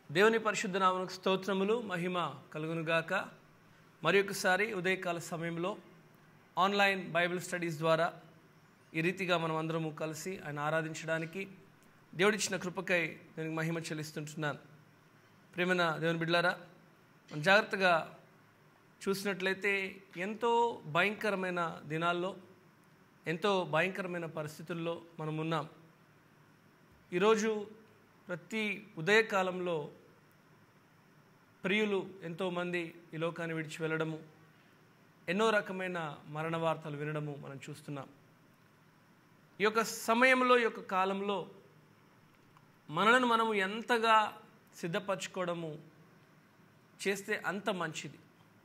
దేవుని పరిశుద్ధ నామకు స్తోత్రములు మహిమ కలుగునుగాక మరి ఒకసారి ఉదయకాల సమయంలో ఆన్లైన్ బైబిల్ స్టడీస్ ద్వారా ఈ రీతిగా మనం అందరము కలిసి ఆయన ఆరాధించడానికి దేవుడిచ్చిన కృపకై నేను మహిమ చెల్లిస్తుంటున్నాను ప్రేమన దేవుని బిడ్లారా మనం జాగ్రత్తగా చూసినట్లయితే ఎంతో భయంకరమైన దినాల్లో ఎంతో భయంకరమైన పరిస్థితుల్లో మనం ఉన్నాం ఈరోజు ప్రతి ఉదయకాలంలో ప్రియులు ఎంతోమంది ఈ లోకాన్ని విడిచి వెళ్ళడము ఎన్నో రకమైన మరణ వార్తలు వినడము మనం చూస్తున్నాం ఈ యొక్క సమయంలో ఈ యొక్క కాలంలో మనలను మనము ఎంతగా సిద్ధపరచుకోవడము చేస్తే అంత మంచిది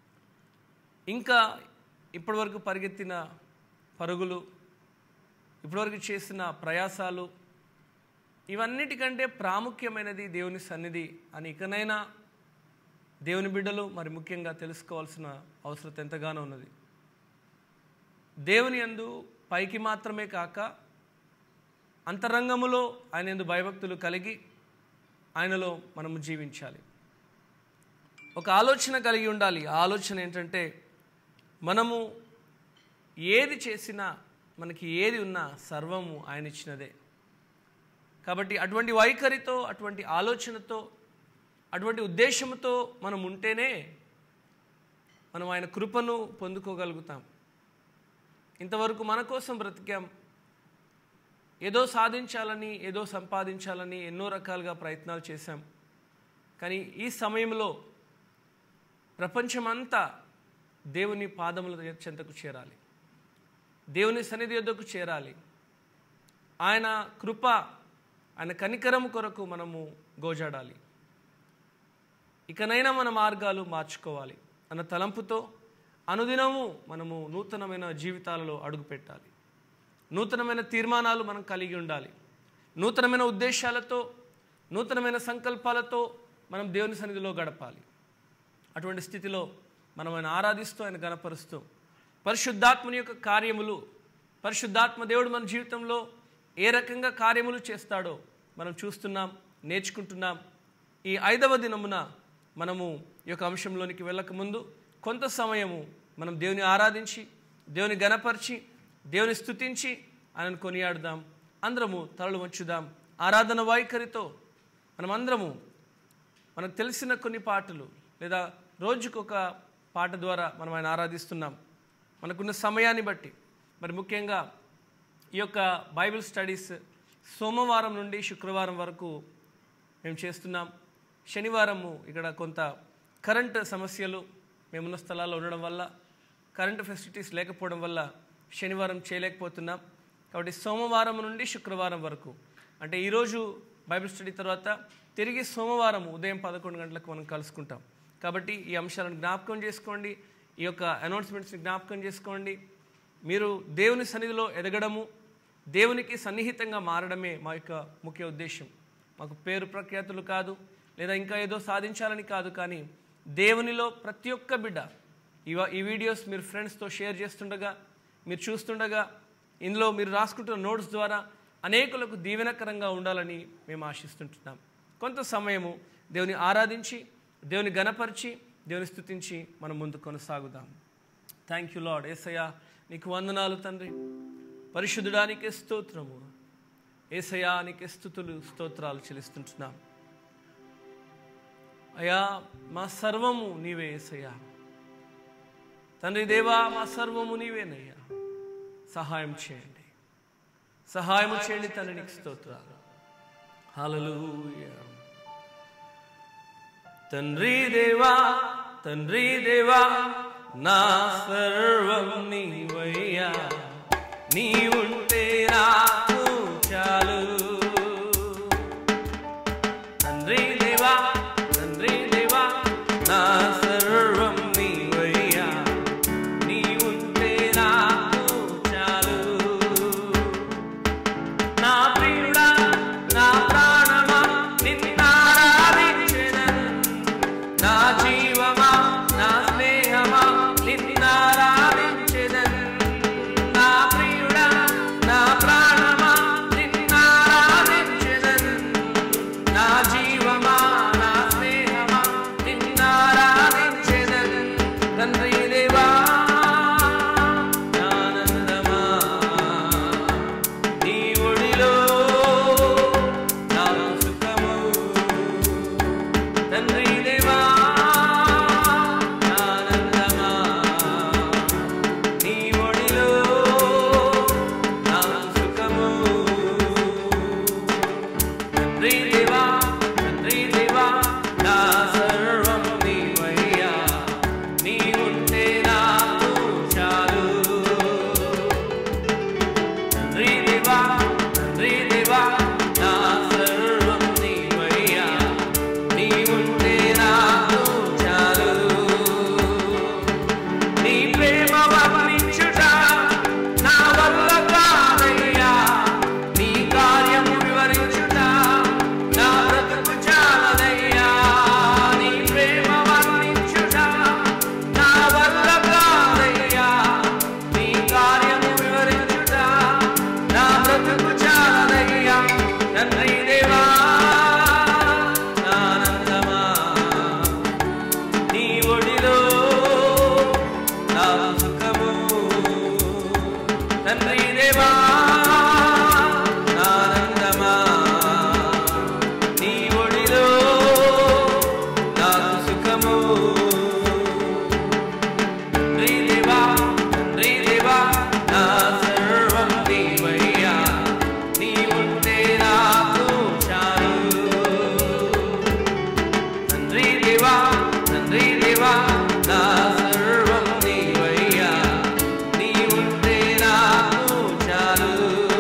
ఇంకా ఇప్పటివరకు పరిగెత్తిన పరుగులు ఇప్పటివరకు చేసిన ప్రయాసాలు ఇవన్నిటికంటే ప్రాముఖ్యమైనది దేవుని సన్నిధి అని ఇకనైనా దేవుని బిడ్డలు మరి ముఖ్యంగా తెలుసుకోవాల్సిన అవసరం ఎంతగానో ఉన్నది దేవుని యందు పైకి మాత్రమే కాక అంతరంగములో ఆయన యందు భయభక్తులు కలిగి ఆయనలో మనము జీవించాలి ఒక ఆలోచన కలిగి ఉండాలి ఆ ఆలోచన ఏంటంటే మనము ఏది చేసినా మనకి ఏది ఉన్నా సర్వము ఆయన ఇచ్చినదే కాబట్టి అటువంటి వైఖరితో అటువంటి ఆలోచనతో అటువంటి ఉద్దేశంతో మనం ఉంటేనే మనం ఆయన కృపను పొందుకోగలుగుతాం ఇంతవరకు మన కోసం బ్రతికాం ఏదో సాధించాలని ఏదో సంపాదించాలని ఎన్నో రకాలుగా ప్రయత్నాలు చేశాం కానీ ఈ సమయంలో ప్రపంచమంతా దేవుని పాదముల చెంతకు చేరాలి దేవుని సన్నిధి యొద్దకు చేరాలి ఆయన కృప ఆయన కనికరం కొరకు మనము గోజాడాలి ఇకనైనా మన మార్గాలు మార్చుకోవాలి అన్న తలంపుతో అనుదినము మనము నూతనమైన జీవితాలలో అడుగుపెట్టాలి నూతనమైన తీర్మానాలు మనం కలిగి ఉండాలి నూతనమైన ఉద్దేశాలతో నూతనమైన సంకల్పాలతో మనం దేవుని సన్నిధిలో గడపాలి అటువంటి స్థితిలో మనం ఆయన ఆరాధిస్తూ ఆయన గణపరుస్తూ పరిశుద్ధాత్మని యొక్క కార్యములు పరిశుద్ధాత్మ దేవుడు మన జీవితంలో ఏ రకంగా కార్యములు చేస్తాడో మనం చూస్తున్నాం నేర్చుకుంటున్నాం ఈ ఐదవ దినమున మనము ఈ యొక్క అంశంలోనికి వెళ్ళకముందు కొంత సమయము మనం దేవుని ఆరాధించి దేవుని గణపరిచి దేవుని స్తుతించి ఆయనను కొనియాడుదాం అందరము తలలు వంచుదాం ఆరాధన వైఖరితో మనమందరము మనకు తెలిసిన కొన్ని పాటలు లేదా రోజుకొక పాట ద్వారా మనం ఆయన ఆరాధిస్తున్నాం మనకున్న సమయాన్ని బట్టి మరి ముఖ్యంగా ఈ యొక్క బైబిల్ స్టడీస్ సోమవారం నుండి శుక్రవారం వరకు మేము చేస్తున్నాం శనివారము ఇక్కడ కొంత కరెంట్ సమస్యలు మేమున్న స్థలాల్లో ఉండడం వల్ల కరెంట్ ఫెసిలిటీస్ లేకపోవడం వల్ల శనివారం చేయలేకపోతున్నాం కాబట్టి సోమవారం నుండి శుక్రవారం వరకు అంటే ఈరోజు బైబిల్ స్టడీ తర్వాత తిరిగి సోమవారం ఉదయం పదకొండు గంటలకు మనం కలుసుకుంటాం కాబట్టి ఈ అంశాలను జ్ఞాపకం చేసుకోండి ఈ యొక్క అనౌన్స్మెంట్స్ని జ్ఞాపకం చేసుకోండి మీరు దేవుని సన్నిధిలో ఎదగడము దేవునికి సన్నిహితంగా మారడమే మా యొక్క ముఖ్య ఉద్దేశం మాకు పేరు ప్రఖ్యాతులు కాదు లేదా ఇంకా ఏదో సాధించాలని కాదు కానీ దేవునిలో ప్రతి ఒక్క బిడ్డ ఇవ ఈ వీడియోస్ మీరు ఫ్రెండ్స్తో షేర్ చేస్తుండగా మీరు చూస్తుండగా ఇందులో మీరు రాసుకుంటున్న నోట్స్ ద్వారా అనేకులకు దీవెనకరంగా ఉండాలని మేము ఆశిస్తుంటున్నాం కొంత సమయము దేవుని ఆరాధించి దేవుని గణపరిచి దేవుని స్తుతించి మనం ముందు కొనసాగుదాం థ్యాంక్ యూ లాడ్ ఏసయ్య నీకు వందనాలు తండ్రి పరిశుద్ధుడానికి స్తోత్రము ఏసయ్యా నీకే స్థుతులు స్తోత్రాలు చెల్లిస్తుంటున్నాం అయా మా సర్వము నీవే ఏసయ్యా తండ్రి దేవా మా సర్వము నీవేనయ్యా సహాయం చేయండి సహాయం చేయండి తండ్రి నీకు స్తోత్రాలు హల్లెలూయా తండ్రి దేవా తండ్రి దేవా నా సర్వం నీవయ్యా నీ ఉంటే నాకు చాలు తండ్రి దేవా తండ్రి దేవా నా సర్వం నీవయ్యా నీ ఉంటే నాకు చాలు నా ప్రియుడా నా ప్రాణమా నిన్నారాధించెదన్ నా జీవమా నా స్నేహమా నిన్నారాధించెదన్ నా ప్రియుడా నా ప్రాణమా నిన్నా తండ్రి దేవా తండ్రి దేవా నా సర్వం నీవయ్యా నీ ఉంటే నాకు చాలు తండ్రి దేవా తండ్రి దేవా నా సర్వం నీవయ్యా నీ ఉంటే నాకు చాలు నీ ప్రేమ వర్ణించుట నా వల్ల కాదయ్యా నీ కార్యము వివరించుట నా బ్రతుకు చాలదయ్యా నీ ప్రేమ వర్ణించుట నా వల్ల కాదయ్యా నీ కార్యము వివరించుట నా బ్రతుకు చాలదయ్యా తండ్రి దేవా ఆనందమా నీ ఒడిలో నా సుఖము తండ్రి దేవా ఆనందమా నీ ఒడిలో నాకు సుఖము తండ్రి దేవా తండ్రి దేవా నా సర్వం నీవయ్యా నీ ఉంటే నాకు చాలు తండ్రి దేవా తండ్రి దేవా నా సర్వం నీవయ్యా నీ ఉంటే నాకు చాలు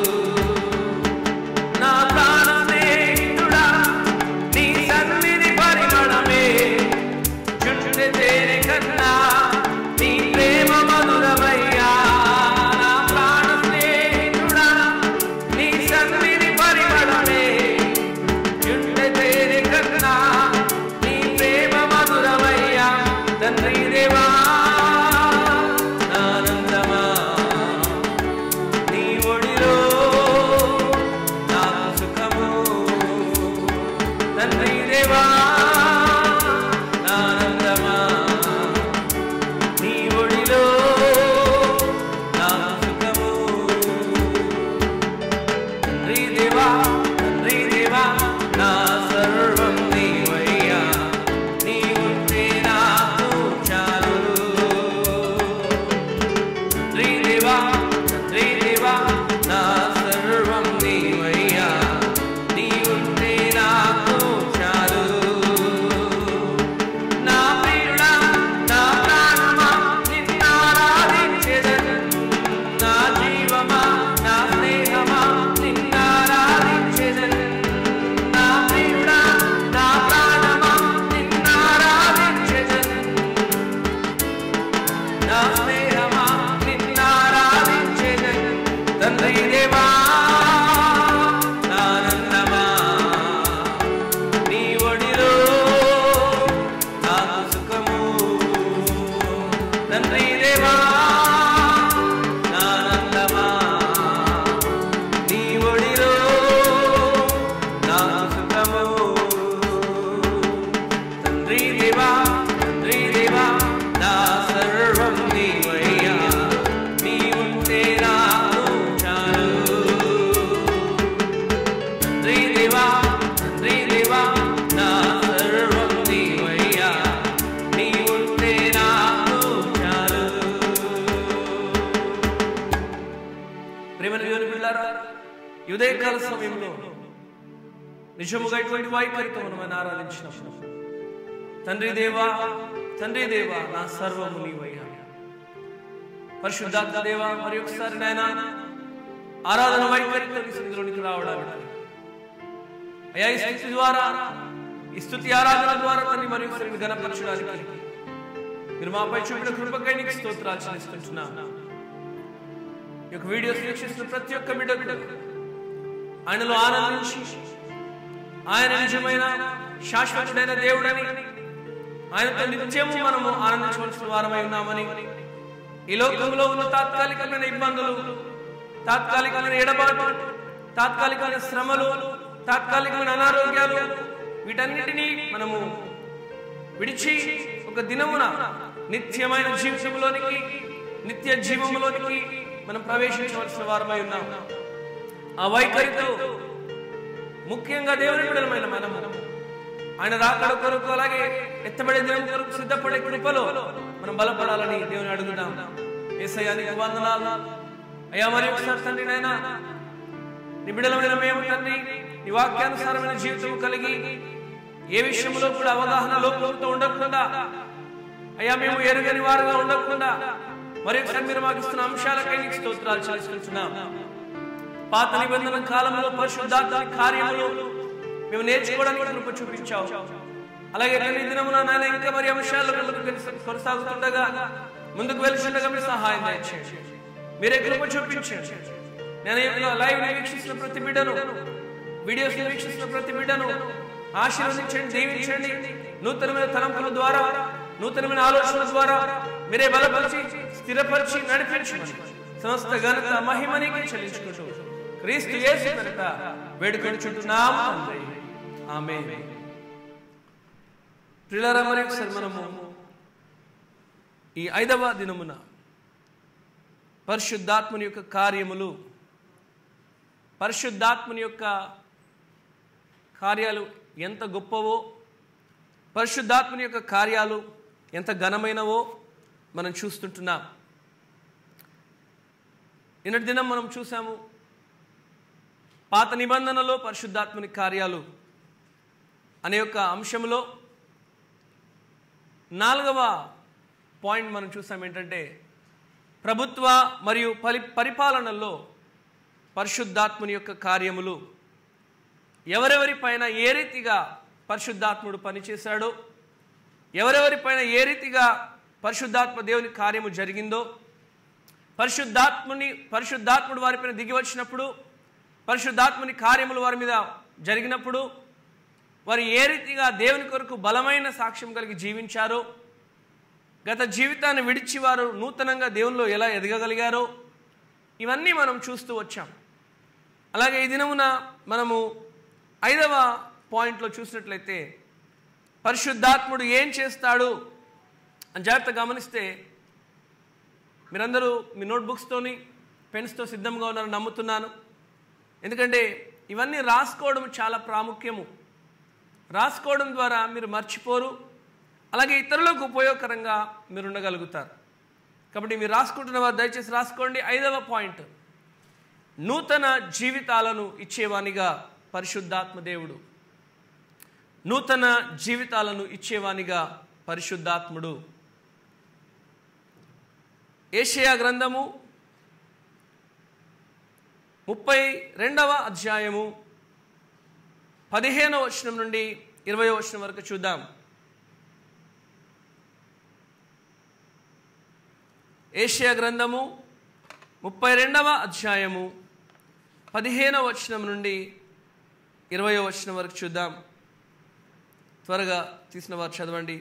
నా ప్రాణ స్నేహితుడా నీ సన్నిధి పరిమళమే చుట్టె తేనె కన్నా నీ ప్రేమ మధురమయ్యా నా ప్రాణ స్నేహితుడా నీ సన్నిధి పరిమళమే చుట్టె తేనె కన్నా నీ ప్రేమ మధురమయ్యా తండ్రి దేవా ఆనందమా నీ ఒడిలో నాకు సుఖము తండ్రి దేవా ఆనందమా నీ ఒడిలో నాకు సుఖము తండ్రి దేవా తండ్రి దేవా నా సర్వం నీవయ్యా నీ ఉంటే నాకు చాలు తండ్రి దేవా తండ్రి దేవా నా సర్వం నీవయ్యా నీ ఉంటే నాకు చాలు నా ప్రియుడా నా ప్రాణమా నిన్నారాధించెదను నా జీవమా నా స్నేహమా నిన్నారాధించెదను నా ప్రియుడా నా ప్రాణమా నిన్నారాధించెదను నా స్నేహమా నిన్నారాధించెదను తండ్రి దేవా ఆనందమా నీ ఒడిలో నాకు సుఖము తండ్రి దేవా ఆనందమా నీ ఒడిలో నాకు సుఖము తండ్రి దేవా తండ్రి దేవా నా సర్వం నీవయ్యా నీ ఉంటే నాకు చాలు తండ్రి దేవా తండ్రి దేవా నా సర్వం నీవయ్యా నీ ఉంటే నాకు చాలు ప్రేమ దేవుని పిల్లారా ఈ ఉదయకాల సమయంలో నిజముగా ఇటువంటి వైఖరితో మనం ఆరాధించినప్పుడు తండ్రి దేవా తండ్రి దేవా నా సర్వము నీవయ్యా పరిశుద్ధాత్మ దేవా మరి ఒకసారి నాయన ఆరాధన వైఖరితో నీ సన్నిధిలోనికి రావడానికి అయ్యా ఈ స్థుతి ద్వారా ఈ స్థుతి ఆరాధన ద్వారా తండ్రి మరి ఒకసారి గణపరచడానికి మీరు మాపై చూపిన కృపకై నీకు స్తోత్రాలు చెల్లిస్తుంటున్నా ఈ యొక్క వీడియోస్ వీక్షిస్తున్న ప్రతి ఒక్క బిడ్డకు ఆయనలో ఆనందించి ఆయన నిజమైన శాశ్వతుడైన దేవుడని ఆయనతో నిత్యము మనము ఆనందించవలసిన వారమై ఉన్నామని ఈ లోకంలో ఉన్న తాత్కాలికమైన ఇబ్బందులు తాత్కాలికమైన ఎడబాటు తాత్కాలికమైన శ్రమలు తాత్కాలికమైన అనారోగ్యాలు వీటన్నిటినీ మనము విడిచి ఒక దినమున నిత్యమైన జీవితంలోనికి నిత్య జీవంలోనికి మనం ప్రవేశించవలసిన వారమై ఉన్నాం ఆ వైఖరితో ముఖ్యంగా దేవుని బిడ్డలమైన మనము ఆయన రాకడ కొరకు అలాగే ఎత్తబడే దినం కొరకు సిద్ధపడే కృపలో మనం బలపడాలని దేవుని అడుగుదాం ఏసయ్యానికి వందనాలు అయ్యా మరి ఒకసారి తండ్రి నాయన నీ బిడ్డలమైన మేము తండ్రి నీ వాక్యానుసారమైన జీవితం కలిగి ఏ విషయంలో కూడా అవగాహన లోపంతో ఉండకుండా అయ్యా మేము ఎరుగని వారుగా ఉండకుండా మరి ఒకసారి మీరు మాకు ఇస్తున్న అంశాలకై నీకు స్తోత్రాలు చేసుకుంటున్నాం పాత నిబంధన కాలంలో పరిశుద్ధాత్మ కార్యములు మేము నేర్చుకోవడానికి కృప చూపించావు అలాగే కొన్ని దినమున నాయన ఇంకా మరి అంశాలు ముందుకు కొనసా- కొనసాగుతుండగా ముందుకు వెళ్తుండగా మీరు సహాయం దయచేయండి మీరే కృప చూపించండి నేను ఈ యొక్క లైవ్ వీక్షిస్తున్న ప్రతి బిడ్డను వీడియోస్ వీక్షిస్తున్న ప్రతి బిడ్డను ఆశీర్వదించండి దీవించండి నూతనమైన తలంపుల ద్వారా నూతనమైన ఆలోచనల ద్వారా మీరే బలపరిచి స్థిరపరిచి నడిపించండి సమస్త ఘనత మహిమనికి చెల్లించుకుంటూ క్రీస్తు యేసు కనుక వేడుకొంచుంటున్నాం తండ్రి ఆమేన్ ప్రియులారా మరి ఒకసారి మనము ఈ ఐదవ దినమున పరిశుద్ధాత్మని యొక్క కార్యములు పరిశుద్ధాత్మని యొక్క కార్యాలు ఎంత గొప్పవో పరిశుద్ధాత్మని యొక్క కార్యాలు ఎంత ఘనమైనవో మనం చూస్తుంటున్నాం నిన్నటి దినం మనం చూసాము పాత నిబంధనలో పరిశుద్ధాత్మని కార్యాలు అనే యొక్క అంశంలో నాలుగవ పాయింట్ మనం చూసాం ఏంటంటే ప్రభుత్వ మరియు పరి పరిపాలనలో పరిశుద్ధాత్ముని యొక్క కార్యములు ఎవరెవరి పైన ఏ రీతిగా పరిశుద్ధాత్ముడు పనిచేశాడో ఎవరెవరి పైన ఏ రీతిగా పరిశుద్ధాత్మ దేవుని కార్యము జరిగిందో పరిశుద్ధాత్ముని పరిశుద్ధాత్ముడు వారిపైన దిగి వచ్చినప్పుడు పరిశుద్ధాత్ముని కార్యములు వారి మీద జరిగినప్పుడు వారు ఏ రీతిగా దేవుని కొరకు బలమైన సాక్ష్యం కలిగి జీవించారో గత జీవితాన్ని విడిచి వారు నూతనంగా దేవునిలో ఎలా ఎదగగలిగారో ఇవన్నీ మనం చూస్తూ వచ్చాం అలాగే ఈ దినమున మనము ఐదవ పాయింట్లో చూసినట్లయితే పరిశుద్ధాత్ముడు ఏం చేస్తాడు అని జాగ్రత్త గమనిస్తే మీరందరూ మీ నోట్బుక్స్తోని పెన్స్తో సిద్ధంగా ఉన్నారని నమ్ముతున్నాను ఎందుకంటే ఇవన్నీ రాసుకోవడం చాలా ప్రాముఖ్యము రాసుకోవడం ద్వారా మీరు మర్చిపోరు అలాగే ఇతరులకు ఉపయోగకరంగా మీరు ఉండగలుగుతారు కాబట్టి మీరు రాసుకుంటున్న వారు దయచేసి రాసుకోండి ఐదవ పాయింట్ నూతన జీవితాలను ఇచ్చేవానిగా పరిశుద్ధాత్మ దేవుడు నూతన జీవితాలను ఇచ్చేవానిగా పరిశుద్ధాత్ముడు ఏషియా గ్రంథము ముప్పై రెండవ అధ్యాయము పదిహేనవ వచనం నుండి ఇరవై వచనం వరకు చూద్దాం ఏషియా గ్రంథము ముప్పై రెండవ అధ్యాయము పదిహేనవ వచనం నుండి ఇరవై వచనం వరకు చూద్దాం త్వరగా తీసిన వారు చదవండి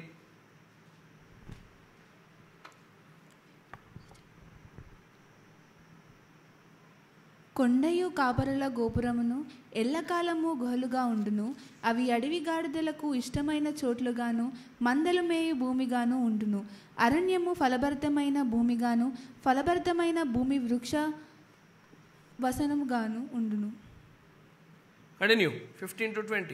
కొండయు కాపరుల గోపురమును ఎల్లకాలము గుహలుగా ఉండును అవి అడవి గాడిదలకు ఇష్టమైన చోట్లుగాను మందలు మేయు భూమిగాను ఉండును అరణ్యము ఫలభరితమైన భూమిగాను ఫలభరితమైన భూమి వృక్ష వసనముగాను ఉండును కంటిన్యూ ఫిఫ్టీన్ టు ట్వంటీ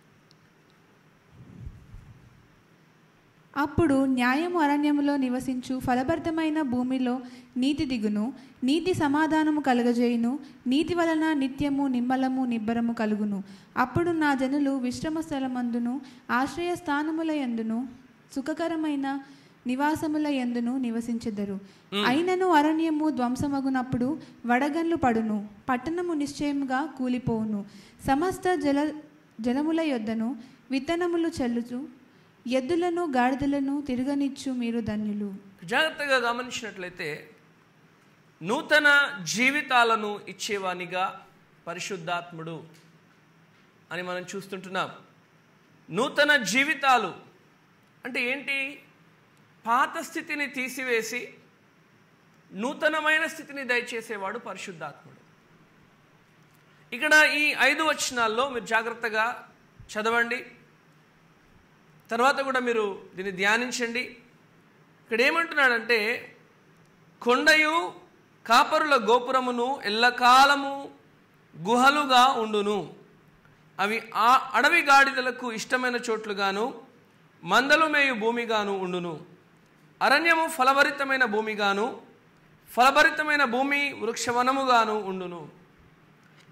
అప్పుడు న్యాయము అరణ్యములో నివసించు ఫలభరితమైన భూమిలో నీతి దిగును నీతి సమాధానము కలుగజేయును నీతి వలన నిత్యము నిమ్మలము నిబ్బరము కలుగును అప్పుడు నా జనులు విశ్రమ స్థలమందును ఆశ్రయ స్థానముల యందును సుఖకరమైన నివాసముల యందును నివసించెదరు అయినను అరణ్యము ధ్వంసమగునప్పుడు వడగన్లు పడును పట్టణము నిశ్చయముగా కూలిపోవును సమస్త జల జలముల యొద్దను విత్తనములు చల్లుచు ఎద్దులను గాడిదలను తిరగనిచ్చు మీరు ధన్యులు జాగ్రత్తగా గమనించినట్లయితే నూతన జీవితాలను ఇచ్చేవానిగా పరిశుద్ధాత్ముడు అని మనం చూస్తుంటున్నాం నూతన జీవితాలు అంటే ఏంటి పాత స్థితిని తీసివేసి నూతనమైన స్థితిని దయచేసేవాడు పరిశుద్ధాత్ముడు ఇక్కడ ఈ ఐదు వచనాల్లో మీరు జాగ్రత్తగా చదవండి తర్వాత కూడా మీరు దీన్ని ధ్యానించండి ఇక్కడ ఏమంటున్నాడంటే కొండయు కాపరుల గోపురమును ఎల్లకాలము గుహలుగా ఉండును అవి ఆ అడవి గాడిదలకు ఇష్టమైన చోట్లుగాను మందలు మేయు భూమిగాను ఉండును అరణ్యము ఫలభరితమైన భూమిగాను ఫలభరితమైన భూమి వృక్షవనముగాను ఉండును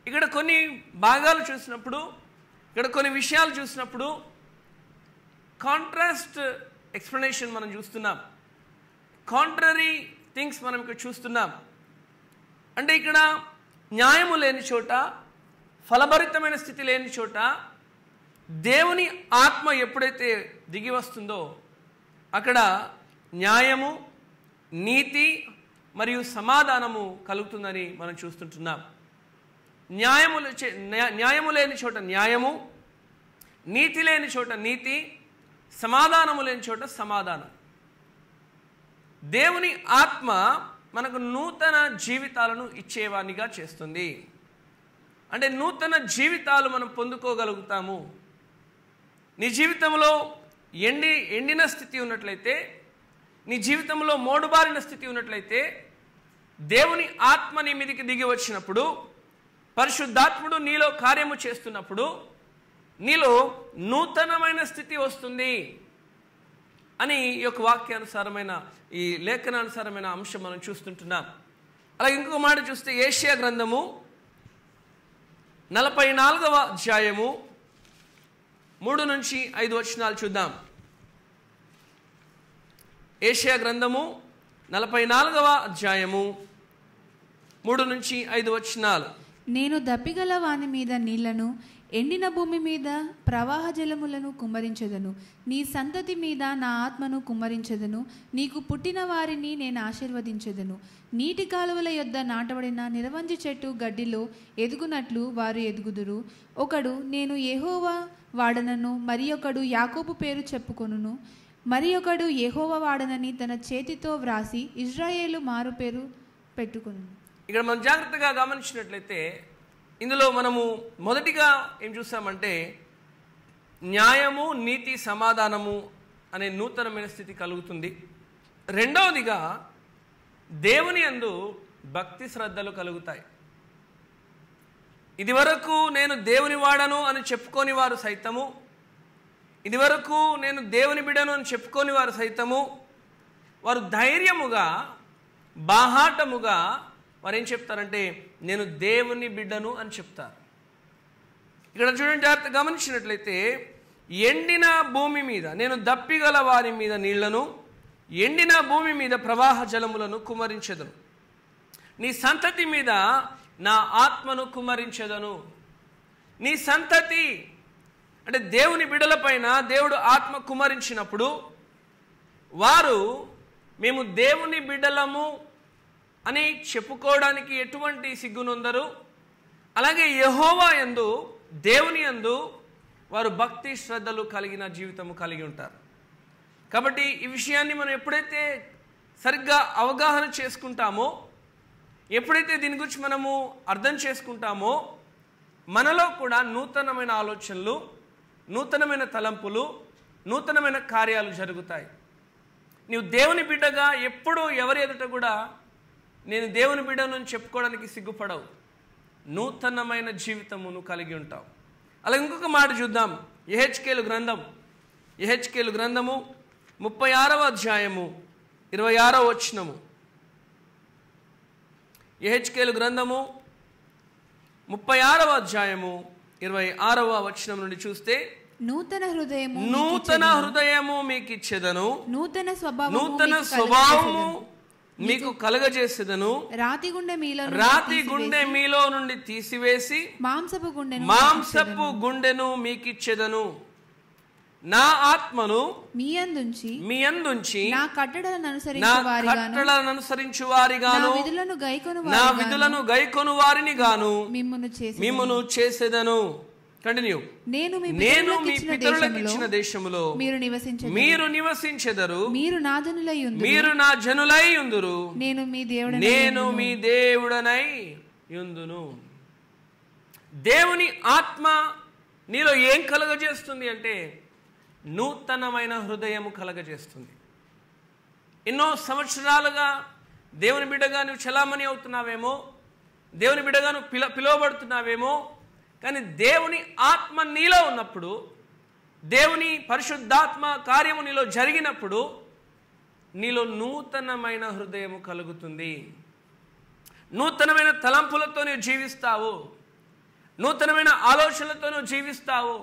ఇక్కడ కొన్ని భాగాలు చూసినప్పుడు ఇక్కడ కొన్ని విషయాలు చూసినప్పుడు కాంట్రాస్ట్ ఎక్స్ప్లెనేషన్ మనం చూస్తున్నాం కాంట్రరీ థింగ్స్ మనం ఇక్కడ చూస్తున్నాం అంటే ఇక్కడ న్యాయము లేని చోట ఫలభరితమైన స్థితి లేని చోట దేవుని ఆత్మ ఎప్పుడైతే దిగి వస్తుందో అక్కడ న్యాయము నీతి మరియు సమాధానము కలుగుతుందని మనం చూస్తుంటున్నాం న్యాయము లే- న్యా- న్యాయము లేని చోట న్యాయము నీతి లేని చోట నీతి సమాధానము లేని చోట సమాధానం దేవుని ఆత్మ మనకు నూతన జీవితాలను ఇచ్చేవానిగా చేస్తుంది అంటే నూతన జీవితాలు మనం పొందుకోగలుగుతాము నీ జీవితంలో ఎండి ఎండిన స్థితి ఉన్నట్లయితే నీ జీవితంలో మోడుబారిన స్థితి ఉన్నట్లయితే దేవుని ఆత్మ నీ మీదికి దిగి వచ్చినప్పుడు పరిశుద్ధాత్ముడు నీలో కార్యము చేస్తున్నప్పుడు నీలో నూతనమైన స్థితి వస్తుంది అని ఈ యొక్క వాక్యానుసారమైన ఈ లేఖనానుసారమైన అంశం మనం చూస్తుంటున్నాం అలాగే ఇంకొక మాట చూస్తే ఏషియా గ్రంథము నలభై నాలుగవ అధ్యాయము మూడు నుంచి ఐదు వచనాలు చూద్దాం ఏషియా గ్రంథము నలభై నాలుగవ అధ్యాయము మూడు నుంచి ఐదు వచనాలు నేను దప్పిగల వాని మీద నీళ్లను ఎండిన భూమి మీద ప్రవాహ జలములను కుమ్మరించదను నీ సంతతి మీద నా ఆత్మను కుమ్మరించదను నీకు పుట్టిన వారిని నేను ఆశీర్వదించదను నీటి కాలువల యొద్ద నాటబడిన నిరవంజి చెట్టు గడ్డిలో ఎదుగునట్లు వారు ఎదుగుదురు ఒకడు నేను యెహోవా వాడనను మరి ఒకడు యాకోబు పేరు చెప్పుకొనును మరి ఒకడు యెహోవా వాడనని తన చేతితో వ్రాసి ఇజ్రాయేలు మారు పేరు పెట్టుకొను ఇక్కడ మనం జాగ్రత్తగా గమనించినట్లయితే ఇందులో మనము మొదటిగా ఏం చూసామంటే న్యాయము నీతి సమాధానము అనే నూతనమైన స్థితి కలుగుతుంది రెండవదిగా దేవుని అందు భక్తి శ్రద్ధలు కలుగుతాయి ఇదివరకు నేను దేవుని వాడను అని చెప్పుకొని వారు సైతము ఇదివరకు నేను దేవుని బిడను అని చెప్పుకొని వారు సైతము వారు ధైర్యముగా బాహాటముగా వారు ఏం చెప్తారంటే నేను దేవుని బిడ్డను అని చెప్తారు ఇక్కడ చూడండి జాగ్రత్త గమనించినట్లయితే ఎండిన భూమి మీద నేను దప్పిగల వారి మీద నీళ్లను ఎండిన భూమి మీద ప్రవాహ జలములను కుమరించెదను నీ సంతతి మీద నా ఆత్మను కుమరించెదను నీ సంతతి అంటే దేవుని బిడలపైన దేవుడు ఆత్మ కుమరించినప్పుడు వారు మేము దేవుని బిడ్డలము అని చెప్పుకోవడానికి ఎటువంటి సిగ్గునుందరు అలాగే యహోవా యందు దేవుని యందు వారు భక్తి శ్రద్ధలు కలిగిన జీవితము కలిగి ఉంటారు కాబట్టి ఈ విషయాన్ని మనం ఎప్పుడైతే సరిగ్గా అవగాహన చేసుకుంటామో ఎప్పుడైతే దీని గురించి మనము అర్థం చేసుకుంటామో మనలో కూడా నూతనమైన ఆలోచనలు నూతనమైన తలంపులు నూతనమైన కార్యాలు జరుగుతాయి నీవు దేవుని బిడ్డగా ఎప్పుడూ ఎవరి ఎదుట కూడా నేను దేవుని బిడ్డను అని చెప్పుకోవడానికి సిగ్గుపడవు నూతనమైన జీవితమును కలిగి ఉంటావు అలా ఇంకొక మాట చూద్దాం ఎహెచ్కేలు గ్రంథం ఎహెచ్కేలు గ్రంథము ముప్పై ఆరవ అధ్యాయము ఇరవై ఆరవ వచనము ఎహెచ్కేలు గ్రంథము ముప్పై ఆరవ అధ్యాయము ఇరవై ఆరవ వచనం నుండి చూస్తే నూతన హృదయము నూతన హృదయము మీకు ఇచ్చేదను నూతన స్వభావము నూతన మీకు స్వభావము కలుగజేసెదను. మీకు కలగజేసేదను రాతి గుండె మీలో నుండి రాతి తీసివేసి, గుండె మీలో నుండి తీసివేసి మాంసపు గుండెను మాంసపు గుండెను మీకిచ్చేదను నా ఆత్మను మీ అందుంచి మీ అందుంచి నా కట్టడలను నా అనుసరించే వారిగాను కట్టడలను అనుసరించు నా వారిగాను విధులను గైకొను నా వారిగాను విధులను గైకొను వారిని గాను మిమ్మును చేసి మిమ్మును చేసేదను కంటిన్యూ నేను మీ నేను మీ పితరులకు పితరులకు ఇచ్చిన ఇచ్చిన దేశంలో దేశములో మీరు నివసించదు మీరు నివసించెదరు మీరు నా జనులై ఉందురు. మీరు నా జనులై ఉందురు నేను మీ దేవుడు నేను మీ దేవుడనై యుందును దేవుని ఆత్మ నీలో ఏం కలగజేస్తుంది అంటే నూతనమైన హృదయము కలగజేస్తుంది ఎన్నో సంవత్సరాలుగా దేవుని బిడ్డగా నువ్వు చలామణి అవుతున్నావేమో దేవుని బిడ్డగా నువ్వు పిల పిలువబడుతున్నావేమో కానీ దేవుని ఆత్మ నీలో ఉన్నప్పుడు దేవుని పరిశుద్ధాత్మ కార్యము నీలో జరిగినప్పుడు నీలో నూతనమైన హృదయము కలుగుతుంది నూతనమైన తలంపులతో నీవు జీవిస్తావు నూతనమైన ఆలోచనలతో నువ్వు జీవిస్తావు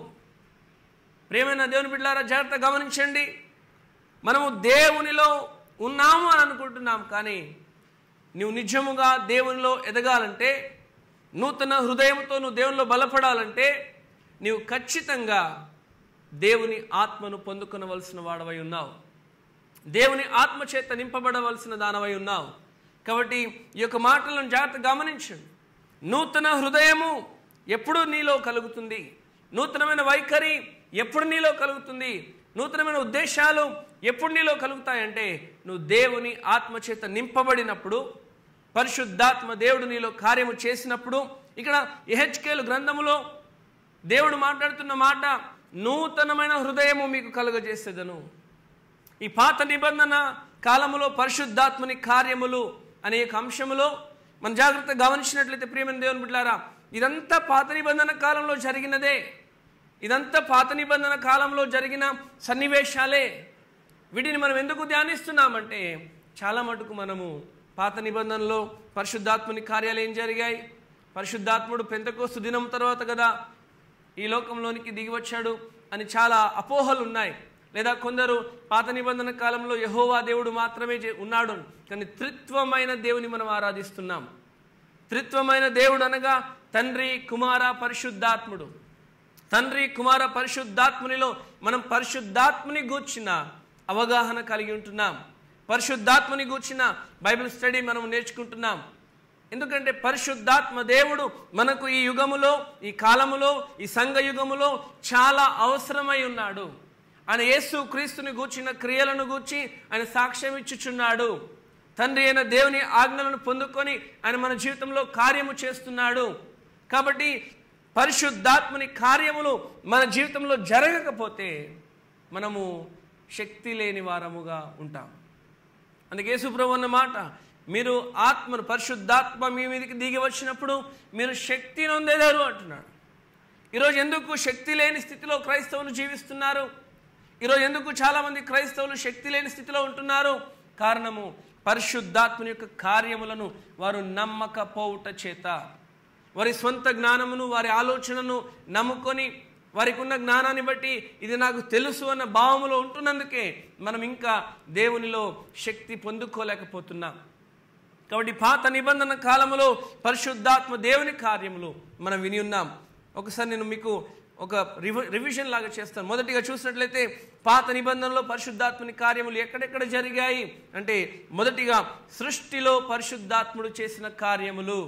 ప్రేమైన దేవుని బిడ్డలారా జాగ్రత్త గమనించండి మనము దేవునిలో ఉన్నాము అని అనుకుంటున్నాం కానీ నువ్వు నిజముగా దేవునిలో ఎదగాలంటే నూతన హృదయంతో నువ్వు దేవునిలో బలపడాలంటే నీవు ఖచ్చితంగా దేవుని ఆత్మను పొందుకొనవలసిన వాడవై ఉన్నావు దేవుని ఆత్మ చేత నింపబడవలసిన దానవై ఉన్నావు కాబట్టి ఈ యొక్క మాటలను జాగ్రత్త గమనించండి నూతన హృదయము ఎప్పుడు నీలో కలుగుతుంది నూతనమైన వైఖరి ఎప్పుడు నీలో కలుగుతుంది నూతనమైన ఉద్దేశాలు ఎప్పుడు నీలో కలుగుతాయంటే నువ్వు దేవుని ఆత్మ చేత నింపబడినప్పుడు పరిశుద్ధాత్మ దేవుడు నీలో కార్యము చేసినప్పుడు ఇక్కడ ఎహెచ్కేలు గ్రంథములో దేవుడు మాట్లాడుతున్న మాట నూతనమైన హృదయము మీకు కలుగజేసేదను ఈ పాత నిబంధన కాలములో పరిశుద్ధాత్మని కార్యములు అనేక అంశములో మన జాగ్రత్త గమనించినట్లయితే ప్రియమైన దేవుని బిడ్డారా ఇదంతా పాత నిబంధన కాలంలో జరిగినదే ఇదంతా పాత నిబంధన కాలంలో జరిగిన సన్నివేశాలే వీటిని మనం ఎందుకు ధ్యానిస్తున్నామంటే చాలా మటుకు మనము పాత నిబంధనలో పరిశుద్ధాత్మని కార్యాలు ఏం జరిగాయి పరిశుద్ధాత్ముడు పెంతకోస్తు దినం తర్వాత కదా ఈ లోకంలోనికి దిగి వచ్చాడు అని చాలా అపోహలు ఉన్నాయి లేదా కొందరు పాత నిబంధన కాలంలో యహోవా దేవుడు మాత్రమే చే- ఉన్నాడు కానీ త్రిత్వమైన దేవుని మనం ఆరాధిస్తున్నాం త్రిత్వమైన దేవుడు అనగా తండ్రి కుమార పరిశుద్ధాత్ముడు తండ్రి కుమార పరిశుద్ధాత్మునిలో మనం పరిశుద్ధాత్ముని గూర్చిన అవగాహన కలిగి ఉంటున్నాం పరిశుద్ధాత్మని గూర్చిన బైబిల్ స్టడీ మనం నేర్చుకుంటున్నాం ఎందుకంటే పరిశుద్ధాత్మ దేవుడు మనకు ఈ యుగములో ఈ కాలములో ఈ సంఘ యుగములో చాలా అవసరమై ఉన్నాడు ఆయన యేసు క్రీస్తుని గూర్చిన క్రియలను గూర్చి ఆయన సాక్ష్యం ఇచ్చుచున్నాడు తండ్రి అయిన దేవుని ఆజ్ఞలను పొందుకొని ఆయన మన జీవితంలో కార్యము చేస్తున్నాడు కాబట్టి పరిశుద్ధాత్మని కార్యములు మన జీవితంలో జరగకపోతే మనము శక్తి లేని వారముగా ఉంటాం అందుకే యేసుప్రభు అన్న మాట మీరు ఆత్మను పరిశుద్ధాత్మ మీ మీదకి దిగి వచ్చినప్పుడు మీరు శక్తి నొందేదారు అంటున్నాడు ఈరోజు ఎందుకు శక్తి లేని స్థితిలో క్రైస్తవులు జీవిస్తున్నారు ఈరోజు ఎందుకు చాలామంది క్రైస్తవులు శక్తి లేని స్థితిలో ఉంటున్నారు కారణము పరిశుద్ధాత్మని యొక్క కార్యములను వారు నమ్మకపోవుట చేత వారి స్వంత జ్ఞానమును వారి ఆలోచనను నమ్ముకొని వారికి ఉన్న జ్ఞానాన్ని బట్టి ఇది నాకు తెలుసు అన్న భావములో ఉంటున్నందుకే మనం ఇంకా దేవునిలో శక్తి పొందుకోలేకపోతున్నాం కాబట్టి పాత నిబంధన కాలములో పరిశుద్ధాత్మ దేవుని కార్యములు మనం విని ఉన్నాం ఒకసారి నేను మీకు ఒక రివ రివిజన్ లాగా చేస్తాను మొదటిగా చూసినట్లయితే పాత నిబంధనలో పరిశుద్ధాత్మని కార్యములు ఎక్కడెక్కడ జరిగాయి అంటే మొదటిగా సృష్టిలో పరిశుద్ధాత్ముడు చేసిన కార్యములు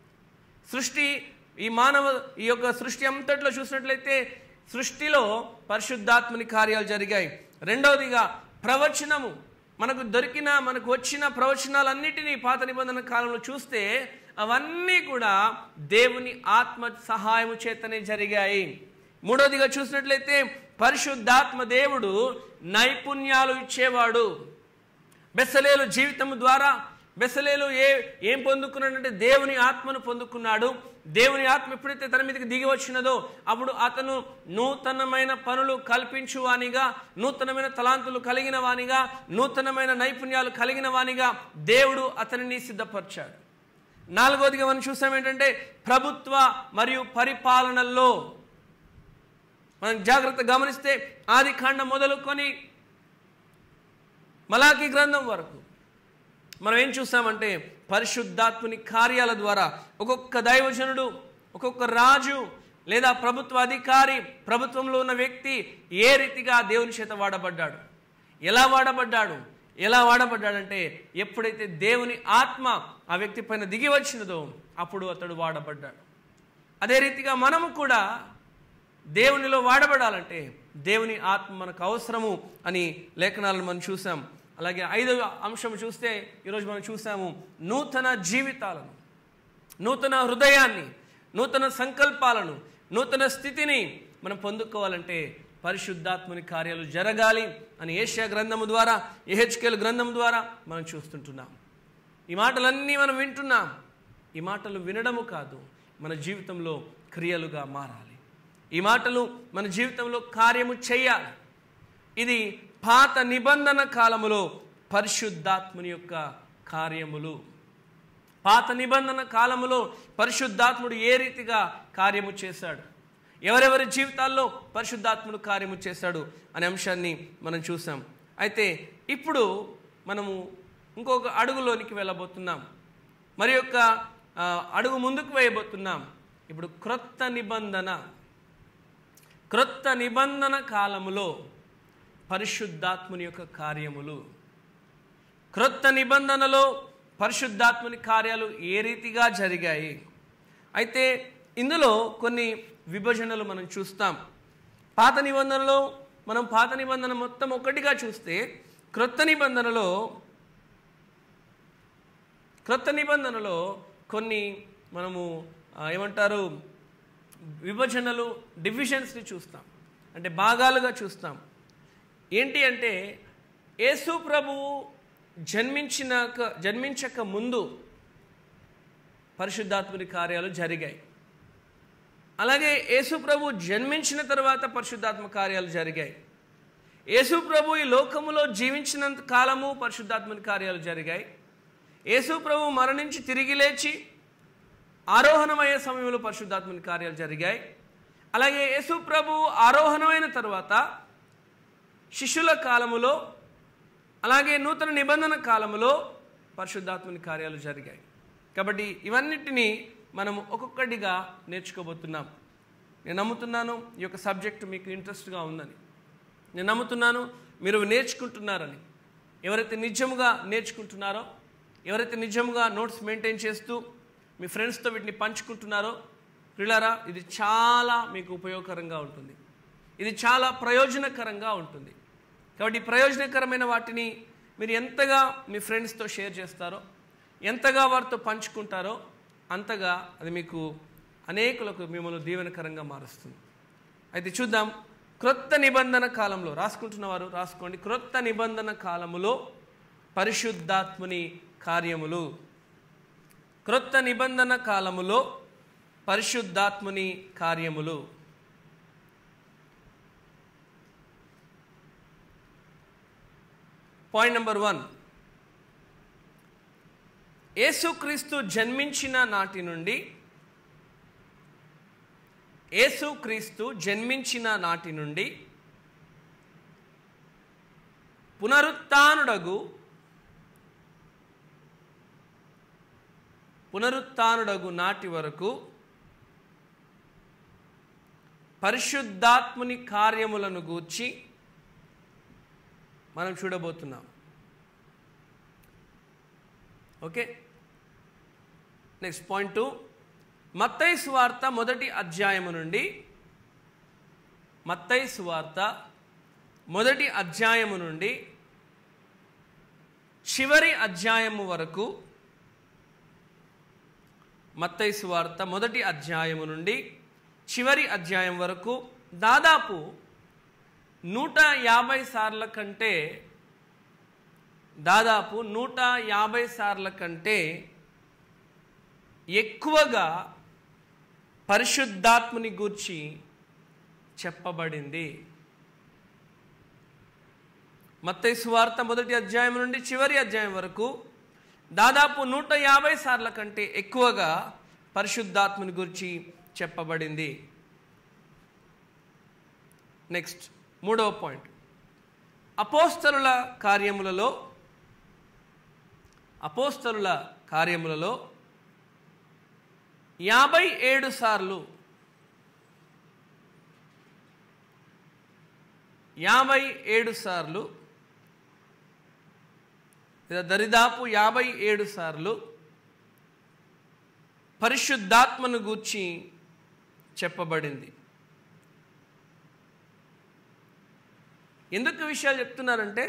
సృష్టి ఈ మానవ ఈ యొక్క సృష్టి అంతట్లో చూసినట్లయితే సృష్టిలో పరిశుద్ధాత్మని కార్యాలు జరిగాయి రెండవదిగా ప్రవచనము మనకు దొరికిన మనకు వచ్చిన ప్రవచనాలన్నిటినీ పాత నిబంధన కాలంలో చూస్తే అవన్నీ కూడా దేవుని ఆత్మ సహాయము చేతనే జరిగాయి మూడవదిగా చూసినట్లయితే పరిశుద్ధాత్మ దేవుడు నైపుణ్యాలు ఇచ్చేవాడు బెస్సలేలు జీవితం ద్వారా బెస్సలేలు ఏ ఏం పొందుకున్నాడంటే దేవుని ఆత్మను పొందుకున్నాడు దేవుని ఆత్మ ఎప్పుడైతే తన మీదకి దిగి వచ్చినదో అప్పుడు అతను నూతనమైన పనులు కల్పించు వానిగా నూతనమైన తలాంతులు కలిగిన వానిగా నూతనమైన నైపుణ్యాలు కలిగిన వానిగా దేవుడు అతనిని సిద్ధపరిచాడు నాలుగోదిగా మనం చూసాం ఏంటంటే ప్రభుత్వ మరియు పరిపాలనల్లో మనం జాగ్రత్త గమనిస్తే ఆది కాండం మొదలుకొని మలాకి గ్రంథం వరకు మనం ఏం చూసామంటే పరిశుద్ధాత్ముని కార్యాల ద్వారా ఒక్కొక్క దైవజనుడు ఒక్కొక్క రాజు లేదా ప్రభుత్వ అధికారి ప్రభుత్వంలో ఉన్న వ్యక్తి ఏ రీతిగా దేవుని చేత వాడబడ్డాడు ఎలా వాడబడ్డాడు ఎలా వాడబడ్డాడంటే ఎప్పుడైతే దేవుని ఆత్మ ఆ వ్యక్తి పైన దిగి వచ్చినదో అప్పుడు అతడు వాడబడ్డాడు అదే రీతిగా మనము కూడా దేవునిలో వాడబడాలంటే దేవుని ఆత్మ మనకు అవసరము అని లేఖనాలను మనం చూసాం అలాగే ఐదవ అంశం చూస్తే ఈరోజు మనం చూసాము నూతన జీవితాలను నూతన హృదయాన్ని నూతన సంకల్పాలను నూతన స్థితిని మనం పొందుకోవాలంటే పరిశుద్ధాత్మని కార్యాలు జరగాలి అని ఏషియా గ్రంథము ద్వారా ఎహెచ్కేల్ గ్రంథం ద్వారా మనం చూస్తుంటున్నాం ఈ మాటలన్నీ మనం వింటున్నాం ఈ మాటలు వినడము కాదు మన జీవితంలో క్రియలుగా మారాలి ఈ మాటలు మన జీవితంలో కార్యము చేయాలి ఇది పాత నిబంధన కాలములో పరిశుద్ధాత్మని యొక్క కార్యములు పాత నిబంధన కాలములో పరిశుద్ధాత్ముడు ఏ రీతిగా కార్యము చేశాడు ఎవరెవరి జీవితాల్లో పరిశుద్ధాత్ముడు కార్యము చేశాడు అనే అంశాన్ని మనం చూసాం అయితే ఇప్పుడు మనము ఇంకొక అడుగులోనికి వెళ్ళబోతున్నాం మరి యొక్క ఆ, అడుగు ముందుకు వేయబోతున్నాం ఇప్పుడు క్రొత్త నిబంధన క్రొత్త నిబంధన కాలములో పరిశుద్ధాత్ముని యొక్క కార్యములు క్రొత్త నిబంధనలో పరిశుద్ధాత్ముని కార్యాలు ఏ రీతిగా జరిగాయి అయితే ఇందులో కొన్ని విభజనలు మనం చూస్తాం పాత నిబంధనలో మనం పాత నిబంధన మొత్తం ఒక్కటిగా చూస్తే క్రొత్త నిబంధనలో క్రొత్త నిబంధనలో కొన్ని మనము ఆ, ఏమంటారు విభజనలు డివిజన్స్ని చూస్తాం అంటే భాగాలుగా చూస్తాం ఏంటి అంటే యేసు ప్రభువు జన్మించినాక జన్మించక ముందు పరిశుద్ధాత్ముని కార్యాలు జరిగాయి అలాగే యేసు ప్రభు జన్మించిన తర్వాత పరిశుద్ధాత్మ కార్యాలు జరిగాయి యేసు ప్రభు ఈ లోకములో జీవించినంత కాలము పరిశుద్ధాత్మని కార్యాలు జరిగాయి యేసు ప్రభు మరణించి తిరిగి లేచి ఆరోహణమయ్యే సమయంలో పరిశుద్ధాత్మని కార్యాలు జరిగాయి అలాగే యేసు ప్రభు ఆరోహణమైన తర్వాత శిష్యుల కాలములో అలాగే నూతన నిబంధన కాలములో పరిశుద్ధాత్మని కార్యాలు జరిగాయి కాబట్టి ఇవన్నిటినీ మనము ఒక్కొక్కటిగా నేర్చుకోబోతున్నాం నేను నమ్ముతున్నాను ఈ యొక్క సబ్జెక్ట్ మీకు ఇంట్రెస్ట్గా ఉందని నేను నమ్ముతున్నాను మీరు నేర్చుకుంటున్నారని ఎవరైతే నిజముగా నేర్చుకుంటున్నారో ఎవరైతే నిజముగా నోట్స్ మెయింటైన్ చేస్తూ మీ ఫ్రెండ్స్తో వీటిని పంచుకుంటున్నారో ప్రిలారా ఇది చాలా మీకు ఉపయోగకరంగా ఉంటుంది ఇది చాలా ప్రయోజనకరంగా ఉంటుంది కాబట్టి ఈ ప్రయోజనకరమైన వాటిని మీరు ఎంతగా మీ ఫ్రెండ్స్తో షేర్ చేస్తారో ఎంతగా వారితో పంచుకుంటారో అంతగా అది మీకు అనేకులకు మిమ్మల్ని దీవెనకరంగా మారుస్తుంది అయితే చూద్దాం క్రొత్త నిబంధన కాలంలో రాసుకుంటున్న వారు రాసుకోండి క్రొత్త నిబంధన కాలములో పరిశుద్ధాత్ముని కార్యములు క్రొత్త నిబంధన కాలములో పరిశుద్ధాత్ముని కార్యములు పాయింట్ నెంబర్ వన్ యేసుక్రీస్తు జన్మించిన నాటి నుండి యేసుక్రీస్తు జన్మించిన నాటి నుండి పునరుత్నుడగు పునరుత్నుడగు నాటి వరకు పరిశుద్ధాత్ముని కార్యములను గూర్చి మనం చూడబోతున్నాం ఓకే నెక్స్ట్ పాయింట్ టూ మత్తయి సువార్త మొదటి అధ్యాయము నుండి మత్తయి సువార్త మొదటి అధ్యాయము నుండి చివరి అధ్యాయము వరకు మత్తయి సువార్త మొదటి అధ్యాయము నుండి చివరి అధ్యాయం వరకు దాదాపు నూట యాభై సార్ల కంటే దాదాపు నూట యాభై సార్ల కంటే ఎక్కువగా పరిశుద్ధాత్ముని గూర్చి చెప్పబడింది మత్తయి సువార్త మొదటి అధ్యాయం నుండి చివరి అధ్యాయం వరకు దాదాపు నూట యాభై సార్ల కంటే ఎక్కువగా పరిశుద్ధాత్ముని గురించి చెప్పబడింది నెక్స్ట్ మూడవ పాయింట్ అపోస్తలుల కార్యములలో అపోస్తలుల కార్యములలో యాభై ఏడు సార్లు యాభై ఏడు సార్లు లేదా దరిదాపు యాభై ఏడు సార్లు పరిశుద్ధాత్మను గూర్చి చెప్పబడింది ఎందుకు ఈ విషయాలు చెప్తున్నారంటే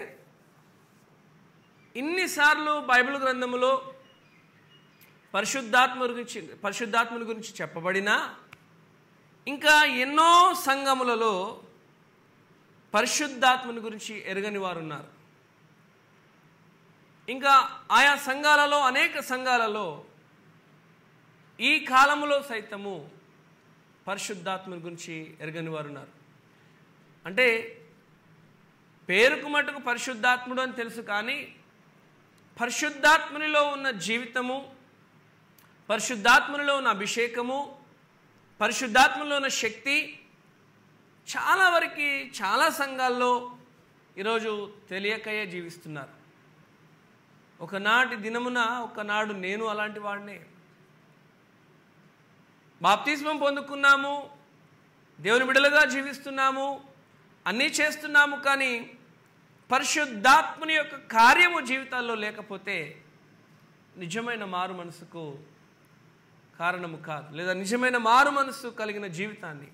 ఇన్నిసార్లు బైబిల్ గ్రంథములో పరిశుద్ధాత్మ గురించి పరిశుద్ధాత్మని గురించి చెప్పబడినా ఇంకా ఎన్నో సంఘములలో పరిశుద్ధాత్మని గురించి ఎరగని వారు ఉన్నారు ఇంకా ఆయా సంఘాలలో అనేక సంఘాలలో ఈ కాలములో సైతము పరిశుద్ధాత్మని గురించి ఎరగని వారు ఉన్నారు అంటే పేరుకు మటుకు పరిశుద్ధాత్ముడు అని తెలుసు కానీ పరిశుద్ధాత్మనిలో ఉన్న జీవితము పరిశుద్ధాత్మలో ఉన్న అభిషేకము పరిశుద్ధాత్మలో ఉన్న శక్తి చాలా వరకు చాలా సంఘాల్లో ఈరోజు తెలియకయే జీవిస్తున్నారు ఒకనాటి దినమున ఒకనాడు నేను అలాంటి వాడినే బాప్తిస్మం పొందుకున్నాము దేవుని బిడలుగా జీవిస్తున్నాము అన్నీ చేస్తున్నాము కానీ పరిశుద్ధాత్మని యొక్క కార్యము జీవితాల్లో లేకపోతే నిజమైన మారు మనసుకు కారణము కాదు లేదా నిజమైన మారు మనసు కలిగిన జీవితాన్ని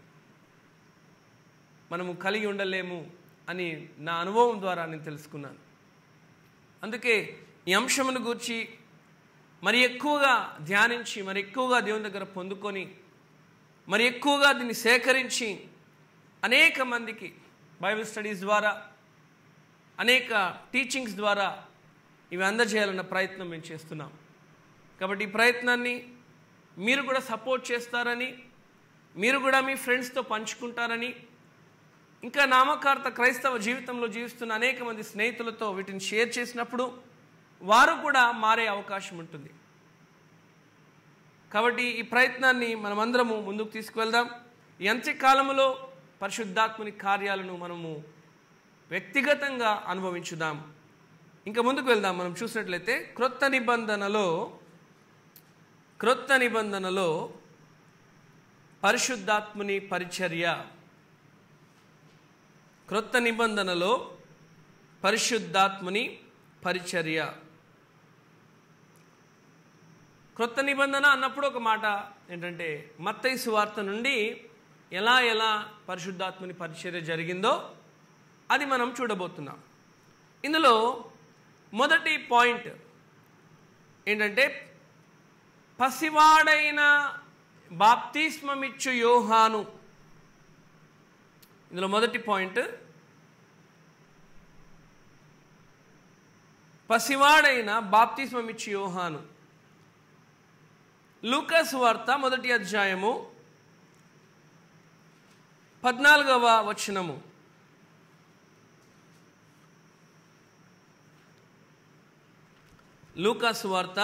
మనము కలిగి ఉండలేము అని నా అనుభవం ద్వారా నేను తెలుసుకున్నాను అందుకే ఈ అంశమును గూర్చి మరి ఎక్కువగా ధ్యానించి మరి ఎక్కువగా దేవుని దగ్గర పొందుకొని మరి ఎక్కువగా దీన్ని సేకరించి అనేక మందికి బైబిల్ స్టడీస్ ద్వారా అనేక టీచింగ్స్ ద్వారా ఇవి అందజేయాలన్న ప్రయత్నం మేము చేస్తున్నాం కాబట్టి ఈ ప్రయత్నాన్ని మీరు కూడా సపోర్ట్ చేస్తారని మీరు కూడా మీ ఫ్రెండ్స్తో పంచుకుంటారని ఇంకా నామకార్థ క్రైస్తవ జీవితంలో జీవిస్తున్న అనేక మంది స్నేహితులతో వీటిని షేర్ చేసినప్పుడు వారు కూడా మారే అవకాశం ఉంటుంది కాబట్టి ఈ ప్రయత్నాన్ని మనమందరము ముందుకు తీసుకువెళ్దాం ఈ అంత్యకాలంలో పరిశుద్ధాత్మని కార్యాలను మనము వ్యక్తిగతంగా అనుభవించుదాం ఇంకా ముందుకు వెళ్దాం మనం చూసినట్లయితే క్రొత్త నిబంధనలో క్రొత్త నిబంధనలో పరిశుద్ధాత్ముని పరిచర్య క్రొత్త నిబంధనలో పరిశుద్ధాత్ముని పరిచర్య క్రొత్త నిబంధన అన్నప్పుడు ఒక మాట ఏంటంటే మత్తయి సువార్త నుండి ఎలా ఎలా పరిశుద్ధాత్మని పరిచర్య జరిగిందో అది మనం చూడబోతున్నాం ఇందులో మొదటి పాయింట్ ఏంటంటే పసివాడైన బాప్తిస్మమిచ్చు యోహాను ఇందులో మొదటి పాయింట్ పసివాడైన బాప్తిస్మమిచ్చు యోహాను లూకస్ వార్త మొదటి అధ్యాయము పద్నాలుగవ వచనము లూకాసు వార్త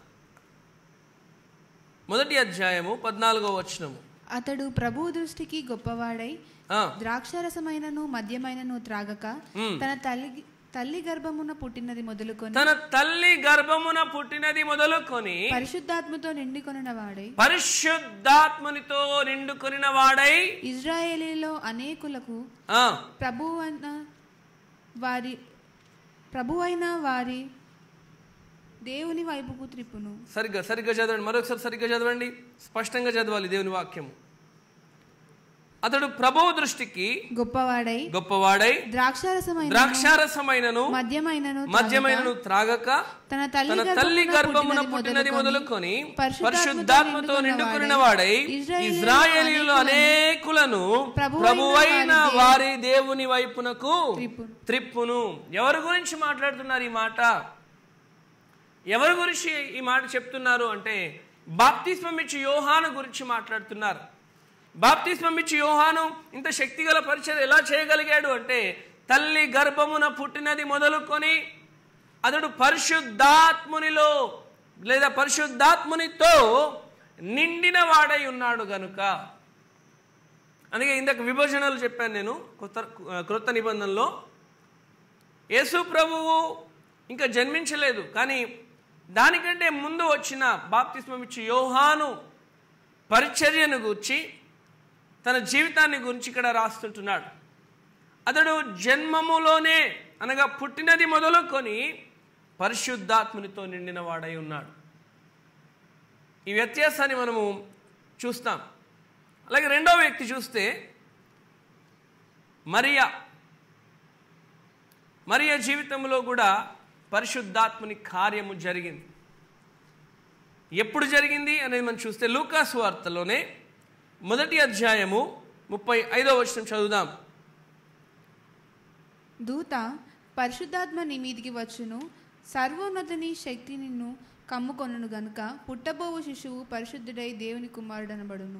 మొదటి అధ్యాయము పద్నాలుగవ వచనము అతడు ప్రభు దృష్టికి గొప్పవాడై ఆ, ద్రాక్షారసమైనను మద్యమైనను త్రాగక మ్. తన తల్లి తల్లి గర్భమున పుట్టినది మొదలుకొని తన తల్లి గర్భమున పుట్టినది మొదలుకొని పరిశుద్ధాత్మతో నిండుకొనిన వాడై పరిశుద్ధాత్మనితో నిండుకొనిన వాడై ఇజ్రాయేలీలో అనేకులకు ఆ, ప్రభువైన వారి ప్రభువైన వారి దేవుని వైపుకు త్రిప్పును సరిగ్గా సరిగ్గా చదవండి మరొకసారి సరిగ్గా చదవండి స్పష్టంగా చదవాలి దేవుని వాక్యము అతడు ప్రభువు దృష్టికి గొప్పవాడై గొప్పవాడై ద్రాక్షారసమైన ద్రాక్షారసమైనను మద్యమైనను మద్యమైనను త్రాగక తన తల్లి తన తల్లి గర్భమున పుట్టినది మొదలుకొని పరిశుద్ధాత్మతో నిండుకున్న వాడై ఇజ్రాయేలీలో అనేకులను ప్రభువైన వారి దేవుని వైపునకు త్రిప్పును. త్రిప్పును ఎవరి గురించి మాట్లాడుతున్నారు ఈ మాట ఎవరి గురించి ఈ మాట చెప్తున్నారు అంటే బాప్తిస్మం ఇచ్చి యోహాను గురించి మాట్లాడుతున్నారు బాప్తిస్మం ఇచ్చి యోహాను ఇంత శక్తిగల పరిచయం ఎలా చేయగలిగాడు అంటే తల్లి గర్భమున పుట్టినది మొదలుకొని అతడు పరిశుద్ధాత్మునిలో లేదా పరిశుద్ధాత్మునితో నిండిన వాడై ఉన్నాడు గనుక అందుకే ఇందాక విభజనలు చెప్పాను నేను కొత్త క్రొత్త నిబంధనలో యేసు ప్రభువు ఇంకా జన్మించలేదు కానీ దానికంటే ముందు వచ్చిన బాప్తిస్మం ఇచ్చి యోహాను పరిచర్యను గూర్చి తన జీవితాన్ని గురించి ఇక్కడ రాస్తుంటున్నాడు అతడు జన్మములోనే అనగా పుట్టినది మొదలుకొని పరిశుద్ధాత్మునితో నిండిన వాడై ఉన్నాడు ఈ వ్యత్యాసాన్ని మనము చూస్తాం అలాగే రెండో వ్యక్తి చూస్తే మరియా మరియ జీవితంలో కూడా పరిశుద్ధాత్మని కార్యము జరిగింది ఎప్పుడు జరిగింది అనేది మనం చూస్తే లూకాస్ వార్తలోనే మొదటి అధ్యాయము ముప్పై ఐదో వచనం చదువుదాం దూత పరిశుద్ధాత్మ నీ మీదికి వచ్చును సర్వోన్నతిని శక్తి నిన్ను కమ్ముకొనును గనుక పుట్టబోవు శిశువు పరిశుద్ధుడై దేవుని కుమారుడనబడును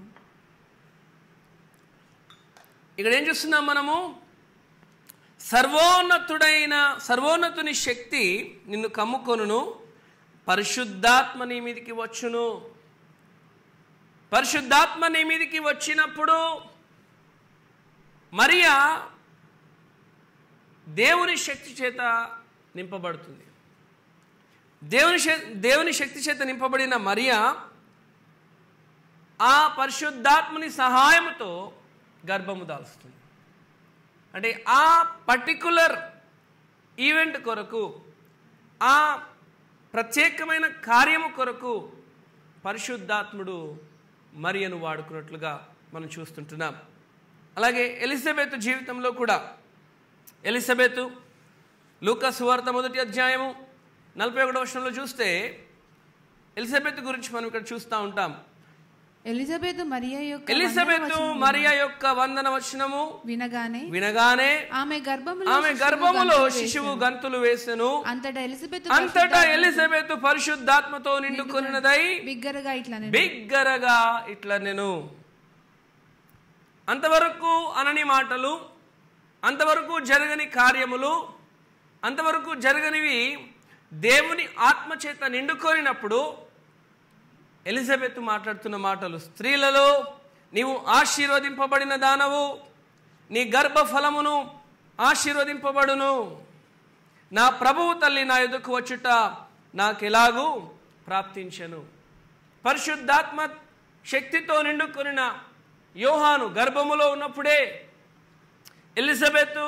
ఇక్కడ ఏం చూస్తున్నాం మనము సర్వోన్నతుడైన సర్వోన్నతుని శక్తి నిన్ను కమ్ముకొనును పరిశుద్ధాత్మ నీ మీదికి వచ్చును పరిశుద్ధాత్మ నీ మీదికి వచ్చినప్పుడు మరియా దేవుని శక్తి చేత నింపబడుతుంది దేవుని శ- దేవుని శక్తి చేత నింపబడిన మరియా ఆ పరిశుద్ధాత్మని సహాయంతో గర్భము దాల్స్తుంది అంటే ఆ పర్టికులర్ ఈవెంట్ కొరకు ఆ ప్రత్యేకమైన కార్యము కొరకు పరిశుద్ధాత్ముడు మరియను వాడుకున్నట్లుగా మనం చూస్తుంటున్నాం అలాగే ఎలిజబెత్ జీవితంలో కూడా ఎలిజబెత్ లూకా సువార్త మొదటి అధ్యాయము నలభై ఒకటో వర్షంలో చూస్తే ఎలిజబెత్ గురించి మనం ఇక్కడ చూస్తూ ఉంటాం ఎలిజబెత్ మరియా యొక్క ఎలిజబెత్ వందన మరియా యొక్క వందన వచనము వినగానే వినగానే ఆమె గర్భములో ఆమె శిశువు గర్భములో గంతులు శిశువు వేసెను. గంతులు వేసెను అంతటా ఎలిజబెత్ అంతటా ఎలిజబెత్ పరిశుద్ధాత్మతో నిండుకొనినదై బిగ్గరగా ఇట్లా బిగ్గరగా ఇట్లా నేను అంతవరకు అనని మాటలు అంతవరకు జరగని కార్యములు అంతవరకు జరగనివి దేవుని ఆత్మ చేత నిండుకొనినప్పుడు ఎలిజబెత్ మాట్లాడుతున్న మాటలు స్త్రీలలో నీవు ఆశీర్వదింపబడిన దానవు నీ గర్భఫలమును ఆశీర్వదింపబడును నా ప్రభువు తల్లి నా ఎదుకు వచ్చుట నాకెలాగూ ప్రాప్తించెను పరిశుద్ధాత్మ శక్తితో నిండుకొనిన యోహాను గర్భములో ఉన్నప్పుడే ఎలిజబెత్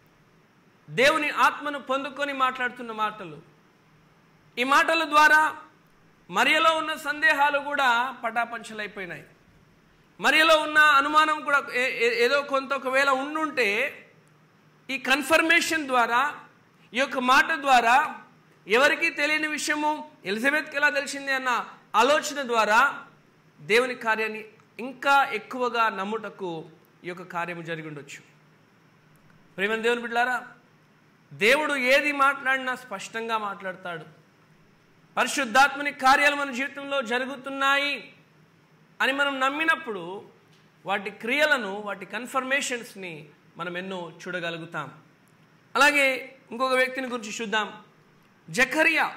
దేవుని ఆత్మను పొందుకొని మాట్లాడుతున్న మాటలు ఈ మాటల ద్వారా మరియలో ఉన్న సందేహాలు కూడా పటాపంచలైపోయినాయి మరియలో ఉన్న అనుమానం కూడా ఏ- ఏ- ఏదో కొంత ఒకవేళ ఉండుంటే ఈ కన్ఫర్మేషన్ ద్వారా ఈ యొక్క మాట ద్వారా ఎవరికీ తెలియని విషయము ఎలిజబెత్కి ఎలా తెలిసింది అన్న ఆలోచన ద్వారా దేవుని కార్యాన్ని ఇంకా ఎక్కువగా నమ్ముటకు ఈ యొక్క కార్యము జరిగి ఉండొచ్చు ప్రేమ దేవుని బిడ్డారా దేవుడు ఏది మాట్లాడినా స్పష్టంగా మాట్లాడతాడు పరిశుద్ధాత్మని కార్యాలు మన జీవితంలో జరుగుతున్నాయి అని మనం నమ్మినప్పుడు వాటి క్రియలను వాటి కన్ఫర్మేషన్స్ని మనం ఎన్నో చూడగలుగుతాం అలాగే ఇంకొక వ్యక్తిని గురించి చూద్దాం జకరియా